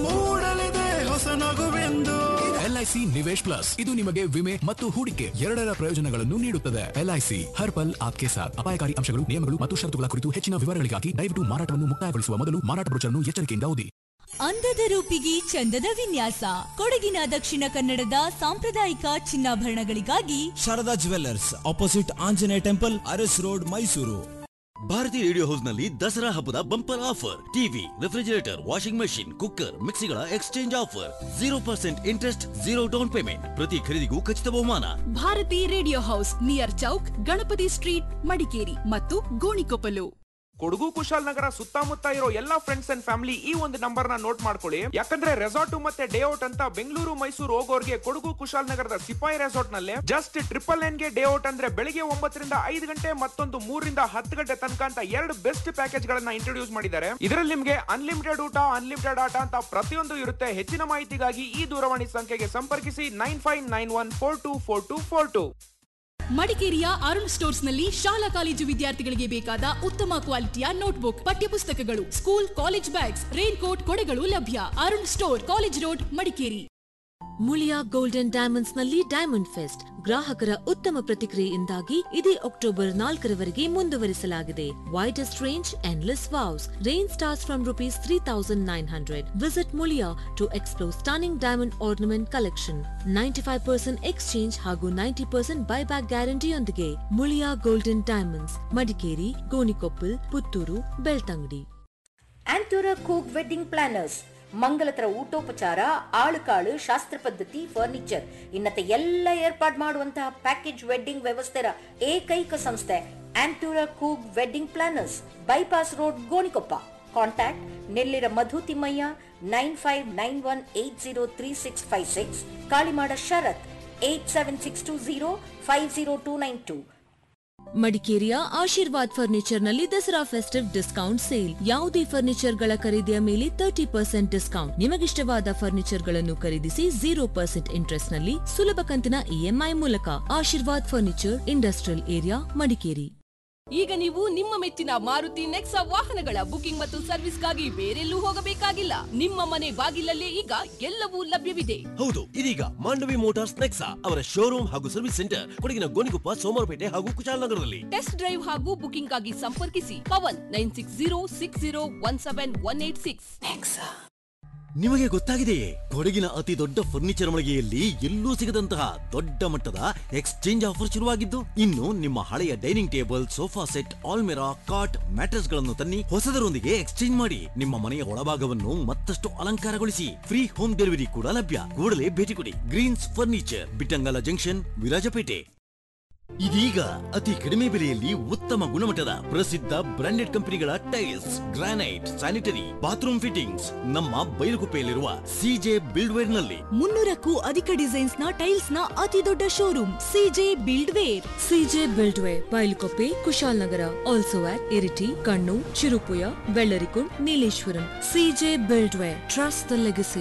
ಮೂಡಲಿದೆ ಹೊಸ ನಗುವೆಂದು ಎಲ್ಐಸಿ ನಿವೇಶ್ ಪ್ಲಸ್ ಇದು ನಿಮಗೆ ವಿಮೆ ಮತ್ತು ಹೂಡಿಕೆ ಎರಡರ ಪ್ರಯೋಜನಗಳನ್ನು ನೀಡುತ್ತದೆ ಎಲ್ಐಸಿ ಹರ್ ಪಲ್ ಆಪ್ಕೆ ಸಾಥ್ ಅಪಾಯಕಾರಿ ಅಂಶಗಳು ನಿಯಮಗಳು ಮತ್ತು ಷರತ್ತುಗಳ ಕುರಿತು ಹೆಚ್ಚಿನ ವಿವರಗಳಿಗಾಗಿ ದಯವಿಟ್ಟು ಮಾರಾಟವನ್ನು ಮುಕ್ತಾಯಗೊಳಿಸುವ ಮೊದಲು ಮಾರಾಟ ಬ್ರೋಚರ್ನ್ನು ಎಚ್ಚರಿಕೆಯಿಂದ ಓದಿ ಅಂದದ ರೂಪಿಗೆ ಚಂದದ ವಿನ್ಯಾಸ ಕೊಡಗಿನ ದಕ್ಷಿಣ ಕನ್ನಡದ ಸಾಂಪ್ರದಾಯಿಕ ಚಿನ್ನಾಭರಣಗಳಿಗಾಗಿ Sharada jewellers opposite Anjaneya temple Aras road Mysuru Bharati radio house ನಲ್ಲಿ ದಸರಾ ಹಬ್ಬದ bumper offer TV refrigerator washing machine cooker ಮಿಕ್ಸಿಗಳ exchange offer zero percent interest zero down payment ಪ್ರತಿ ಖರೀದಿಗೂ ಖಚಿತ ಬಹುಮಾನ Bharati radio house near Chowk Ganapati street Madikeri ಮತ್ತು ಗೋಣಿಕೊಪ್ಪಲು ಕೊಡಗು ಕುಶಾಲನಗರ ಸುತ್ತಮುತ್ತ ಇರೋ ಎಲ್ಲಾ ಫ್ರೆಂಡ್ಸ್ ಅಂಡ್ ಫ್ಯಾಮಿಲಿ ಈ ಒಂದು ನಂಬರ್ ನ ನೋಟ್ ಮಾಡ್ಕೊಳ್ಳಿ ಯಾಕಂದ್ರೆ ರೆಸಾರ್ಟ್ ಮತ್ತೆ ಡೇ ಔಟ್ ಅಂತ ಬೆಂಗಳೂರು ಮೈಸೂರು ಹೋಗೋರ್ಗೆ ಕೊಡಗು ಕುಶಾಲನಗರದ ಸಿಪಾಯಿ ರೆಸಾರ್ಟ್ ನಲ್ಲಿ ಜಸ್ಟ್ ಟ್ರಿಪಲ್ ನೈನ್ ಗೆ ಡೇ ಔಟ್ ಅಂದ್ರೆ ಬೆಳಿಗ್ಗೆ ಒಂಬತ್ತರಿಂದ ಐದು ಗಂಟೆ ಮತ್ತೊಂದು ಮೂರರಿಂದ ಹತ್ತು ಗಂಟೆ ತನಕ ಅಂತ ಎರಡು ಬೆಸ್ಟ್ ಪ್ಯಾಕೇಜ್ ಗಳನ್ನ ಇಂಟ್ರೊಡ್ಯೂಸ್ ಮಾಡಿದ್ದಾರೆ ಇದರಲ್ಲಿ ನಿಮ್ಗೆ ಅನ್ಲಿಮಿಟೆಡ್ ಊಟ ಅನ್ಲಿಮಿಟೆಡ್ ಆಟ ಅಂತ ಪ್ರತಿಯೊಂದು ಇರುತ್ತೆ ಹೆಚ್ಚಿನ ಮಾಹಿತಿಗಾಗಿ ಈ ದೂರವಾಣಿ ಸಂಖ್ಯೆಗೆ ಸಂಪರ್ಕಿಸಿ nine five nine one four two four two four two ಮಡಿಕೇರಿಯ ಅರುಣ್ ಸ್ಟೋರ್ಸ್ ನಲ್ಲಿ ಶಾಲಾ ಕಾಲೇಜು ವಿದ್ಯಾರ್ಥಿಗಳಿಗೆ ಬೇಕಾದ ಉತ್ತಮ ಕ್ವಾಲಿಟಿಯ ನೋಟ್ಬುಕ್ ಪಠ್ಯಪುಸ್ತಕಗಳು school college bags raincoat ಕೊಡೆಗಳು ಲಭ್ಯ Arun store college road Madikeri Muliya golden diamonds ನಲ್ಲಿ ಡೈಮಂಡ್ ಫೆಸ್ಟ್ ಗ್ರಾಹಕರ ಉತ್ತಮ ಪ್ರತಿಕ್ರಿಯೆಯಿಂದಾಗಿ ಇದೇ ಅಕ್ಟೋಬರ್ ನಾಲ್ಕರವರೆಗೆ ಮುಂದುವರಿಸಲಾಗಿದೆ widest range endless wows range starts from rupees three thousand nine hundred visit Muliya to explore stunning diamond ornament collection ninety five percent exchange ಹಾಗೂ ninety percent buyback ಗ್ಯಾರಂಟಿಯೊಂದಿಗೆ Muliya golden diamonds Madikeri Gonikoppal Puttur Belthangady Antura ಕೂಕ್ wedding planners ಮಂಗಲತರ ಊಟೋಪಚಾರ ಆಳುಕಾಳು ಶಾಸ್ತ್ರ ಪದ್ಧತಿ ಫರ್ನಿಚರ್ ಇನ್ನತೆ ಎಲ್ಲ ಏರ್ಪಾಡು ಮಾಡುವಂತಹ ಪ್ಯಾಕೇಜ್ ವೆಡ್ಡಿಂಗ್ ವ್ಯವಸ್ಥೆಯ ಏಕೈಕ ಸಂಸ್ಥೆ ಆಂಟೂರ ಕೂಗ್ wedding planners bypass road Gonikoppa contact Nellira Madhu Thimmaiah nine five nine one eight zero three six five six Kalimada Sharath eight seven six two zero five zero two nine two ಮಡಿಕೇರಿಯ ಆಶೀರ್ವಾದ್ ಫರ್ನಿಚರ್ ನಲ್ಲಿ ದಸರಾ ಫೆಸ್ಟಿವ್ ಡಿಸ್ಕೌಂಟ್ ಸೇಲ್ ಯಾವುದೇ furniture ಗಳ ಖರೀದಿಯ ಮೇಲೆ ತರ್ಟಿ ಪರ್ಸೆಂಟ್ ಡಿಸ್ಕೌಂಟ್ ನಿಮಗಿಷ್ಟವಾದ furniture ಗಳನ್ನು ಖರೀದಿಸಿ zero percent interest ನಲ್ಲಿ ಸುಲಭ ಕಂತಿನ ಇಎಂಐ ಮೂಲಕ Ashirvad furniture industrial area Madikeri ಈಗ ನೀವು ನಿಮ್ಮ ಮೆಚ್ಚಿನ ಮಾರುತಿ ನೆಕ್ಸಾ ವಾಹನಗಳ ಬುಕಿಂಗ್ ಮತ್ತು ಸರ್ವಿಸ್ಗಾಗಿ ಬೇರೆಲ್ಲೂ ಹೋಗಬೇಕಾಗಿಲ್ಲ ನಿಮ್ಮ ಮನೆ ಬಾಗಿಲಲ್ಲೇ ಈಗ ಎಲ್ಲವೂ ಲಭ್ಯವಿದೆ ಹೌದು ಇದೀಗ ಮಾಂಡವಿ ಮೋಟಾರ್ಸ್ ನೆಕ್ಸಾ ಅವರ ಶೋರೂಮ್ ಹಾಗೂ ಸರ್ವಿಸ್ ಸೆಂಟರ್ ಕೊಡಗಿನ ಗೋಣಿಕೊಪ್ಪ ಸೋಮವಾರಪೇಟೆ ಹಾಗೂ ಕುಶಾಲನಗರದಲ್ಲಿ ಟೆಸ್ಟ್ ಡ್ರೈವ್ ಹಾಗೂ ಬುಕಿಂಗ್ ಆಗಿ ಸಂಪರ್ಕಿಸಿ Pavan nine six zero six zero one seven one eight six ನಿಮಗೆ ಗೊತ್ತಾಗಿದೆಯೇ ಕೊಡಗಿನ ಅತಿ ದೊಡ್ಡ ಫರ್ನಿಚರ್ ಮಳಿಗೆಯಲ್ಲಿ ಎಲ್ಲೂ ಸಿಗದಂತಹ ದೊಡ್ಡ ಮಟ್ಟದ ಎಕ್ಸ್ಚೇಂಜ್ ಆಫರ್ ಶುರುವಾಗಿದ್ದು ಇನ್ನು ನಿಮ್ಮ ಹಳೆಯ ಡೈನಿಂಗ್ ಟೇಬಲ್ ಸೋಫಾ ಸೆಟ್ ಆಲ್ಮೆರಾ ಕಾಟ್ ಮ್ಯಾಟ್ರೆಸ್ ಗಳನ್ನು ತನ್ನಿ ಹೊಸದರೊಂದಿಗೆ ಎಕ್ಸ್ಚೇಂಜ್ ಮಾಡಿ ನಿಮ್ಮ ಮನೆಯ ಒಳಭಾಗವನ್ನು ಮತ್ತಷ್ಟು ಅಲಂಕಾರಗೊಳಿಸಿ ಫ್ರೀ ಹೋಮ್ ಡೆಲಿವರಿ ಕೂಡ ಲಭ್ಯ ಕೂಡಲೇ ಭೇಟಿ ಕೊಡಿ greens furniture Bittangala junction Virajpet ಇದೀಗ ಅತಿ ಕಡಿಮೆ ಬೆಲೆಯಲ್ಲಿ ಉತ್ತಮ ಗುಣಮಟ್ಟದ ಪ್ರಸಿದ್ಧ ಬ್ರಾಂಡೆಡ್ ಕಂಪನಿಗಳ tiles granite sanitary bathroom fittings ನಮ್ಮ ಬೈಲುಗುಪ್ಪೆಯಲ್ಲಿರುವ ಸಿಜೆ ಬಿಲ್ಡ್ವೇರ್ ನಲ್ಲಿ ಮುನ್ನೂರಕ್ಕೂ ಅಧಿಕ ಡಿಸೈನ್ಸ್ ನ ಟೈಲ್ಸ್ ನ ಅತಿ ದೊಡ್ಡ showroom CJ buildware CJ buildware Bylakuppe Kushalnagar also at Iritty Kannur Cherupuzha Bellarikund Nileshwaram CJ buildware trust the legacy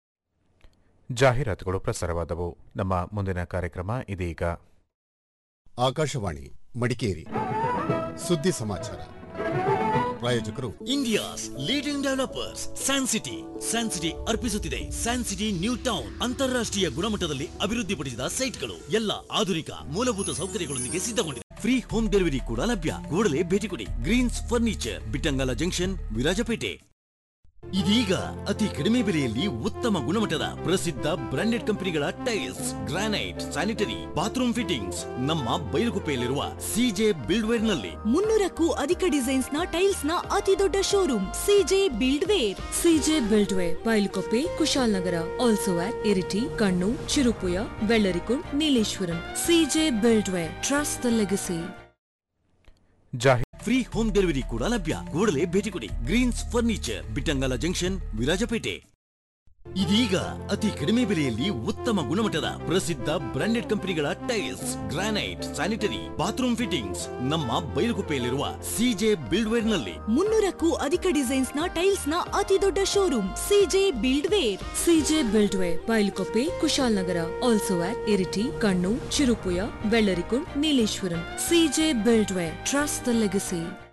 ಜಾಹೀರಾತುಗಳು ಪ್ರಸಾರವಾದವು ನಮ್ಮ ಮುಂದಿನ ಕಾರ್ಯಕ್ರಮ ಇದೀಗ ಆಕಾಶವಾಣಿ ಮಡಿಕೇರಿ ಸುದ್ದಿ ಸಮಾಚಾರ ಪ್ರಾಯೋಜಕರು India's leading developers San City San City ಅರ್ಪಿಸುತ್ತಿದೆ ಸ್ಯಾನ್ ಸಿಟಿ ನ್ಯೂ ಟೌನ್ ಅಂತಾರಾಷ್ಟ್ರೀಯ ಗುಣಮಟ್ಟದಲ್ಲಿ ಅಭಿವೃದ್ಧಿಪಡಿಸಿದ ಸೈಟ್ಗಳು ಎಲ್ಲ ಆಧುನಿಕ ಮೂಲಭೂತ ಸೌಕರ್ಯಗಳೊಂದಿಗೆ ಸಿದ್ಧಗೊಂಡಿದೆ ಫ್ರೀ ಹೋಮ್ ಡೆಲಿವರಿ ಕೂಡ ಲಭ್ಯ ಕೂಡಲೇ ಭೇಟಿ ಕೊಡಿ greens furniture Bittangala junction Virajpet ಇದೀಗ ಅತಿ ಕಡಿಮೆ ಬೆಲೆಯಲ್ಲಿ ಉತ್ತಮ ಗುಣಮಟ್ಟದ ಪ್ರಸಿದ್ಧ ಬ್ರಾಂಡೆಡ್ ಕಂಪನಿಗಳ tiles granite sanitary bathroom fittings ನಮ್ಮ ಬೈಲುಗುಪ್ಪೆಯಲ್ಲಿರುವ ಸಿಜೆ ಬಿಲ್ಡ್ವೇರ್ ನಲ್ಲಿ ಮುನ್ನೂರಕ್ಕೂ ಅಧಿಕ ಡಿಸೈನ್ಸ್ ನ ಟೈಲ್ಸ್ ನ ಅತಿ ದೊಡ್ಡ showroom CJ buildware CJ buildware Bylakuppe Kushalnagar also at Iritty Kannur Cherupuzha Bellarikund Nileshwaram CJ buildware trust the legacy ಜಾಹೀರ್ ಫ್ರೀ ಹೋಮ್ ಡೆಲಿವರಿ ಕೂಡ ಲಭ್ಯ ಕೂಡಲೇ ಭೇಟಿ ಕೊಡಿ greens furniture Bittangala junction Virajpet ಇದೀಗ ಅತಿ ಕಡಿಮೆ ಬೆಲೆಯಲ್ಲಿ ಉತ್ತಮ ಗುಣಮಟ್ಟದ ಪ್ರಸಿದ್ಧ ಬ್ರಾಂಡೆಡ್ ಕಂಪನಿಗಳ tiles granite sanitary bathroom fittings ನಮ್ಮ ಬೈಲುಗುಪ್ಪೆಯಲ್ಲಿರುವ ಸಿಜೆ ಬಿಲ್ಡ್ವೇರ್ ನಲ್ಲಿ ಮುನ್ನೂರಕ್ಕೂ ಅಧಿಕ ಡಿಸೈನ್ಸ್ ನ ಟೈಲ್ಸ್ ನ ಅತಿ ದೊಡ್ಡ showroom CJ buildware CJ buildware Bylakuppe Kushalnagar also at Iritty Kannur Cherupuzha Bellarikund Nileshwaram CJ buildware trust the legacy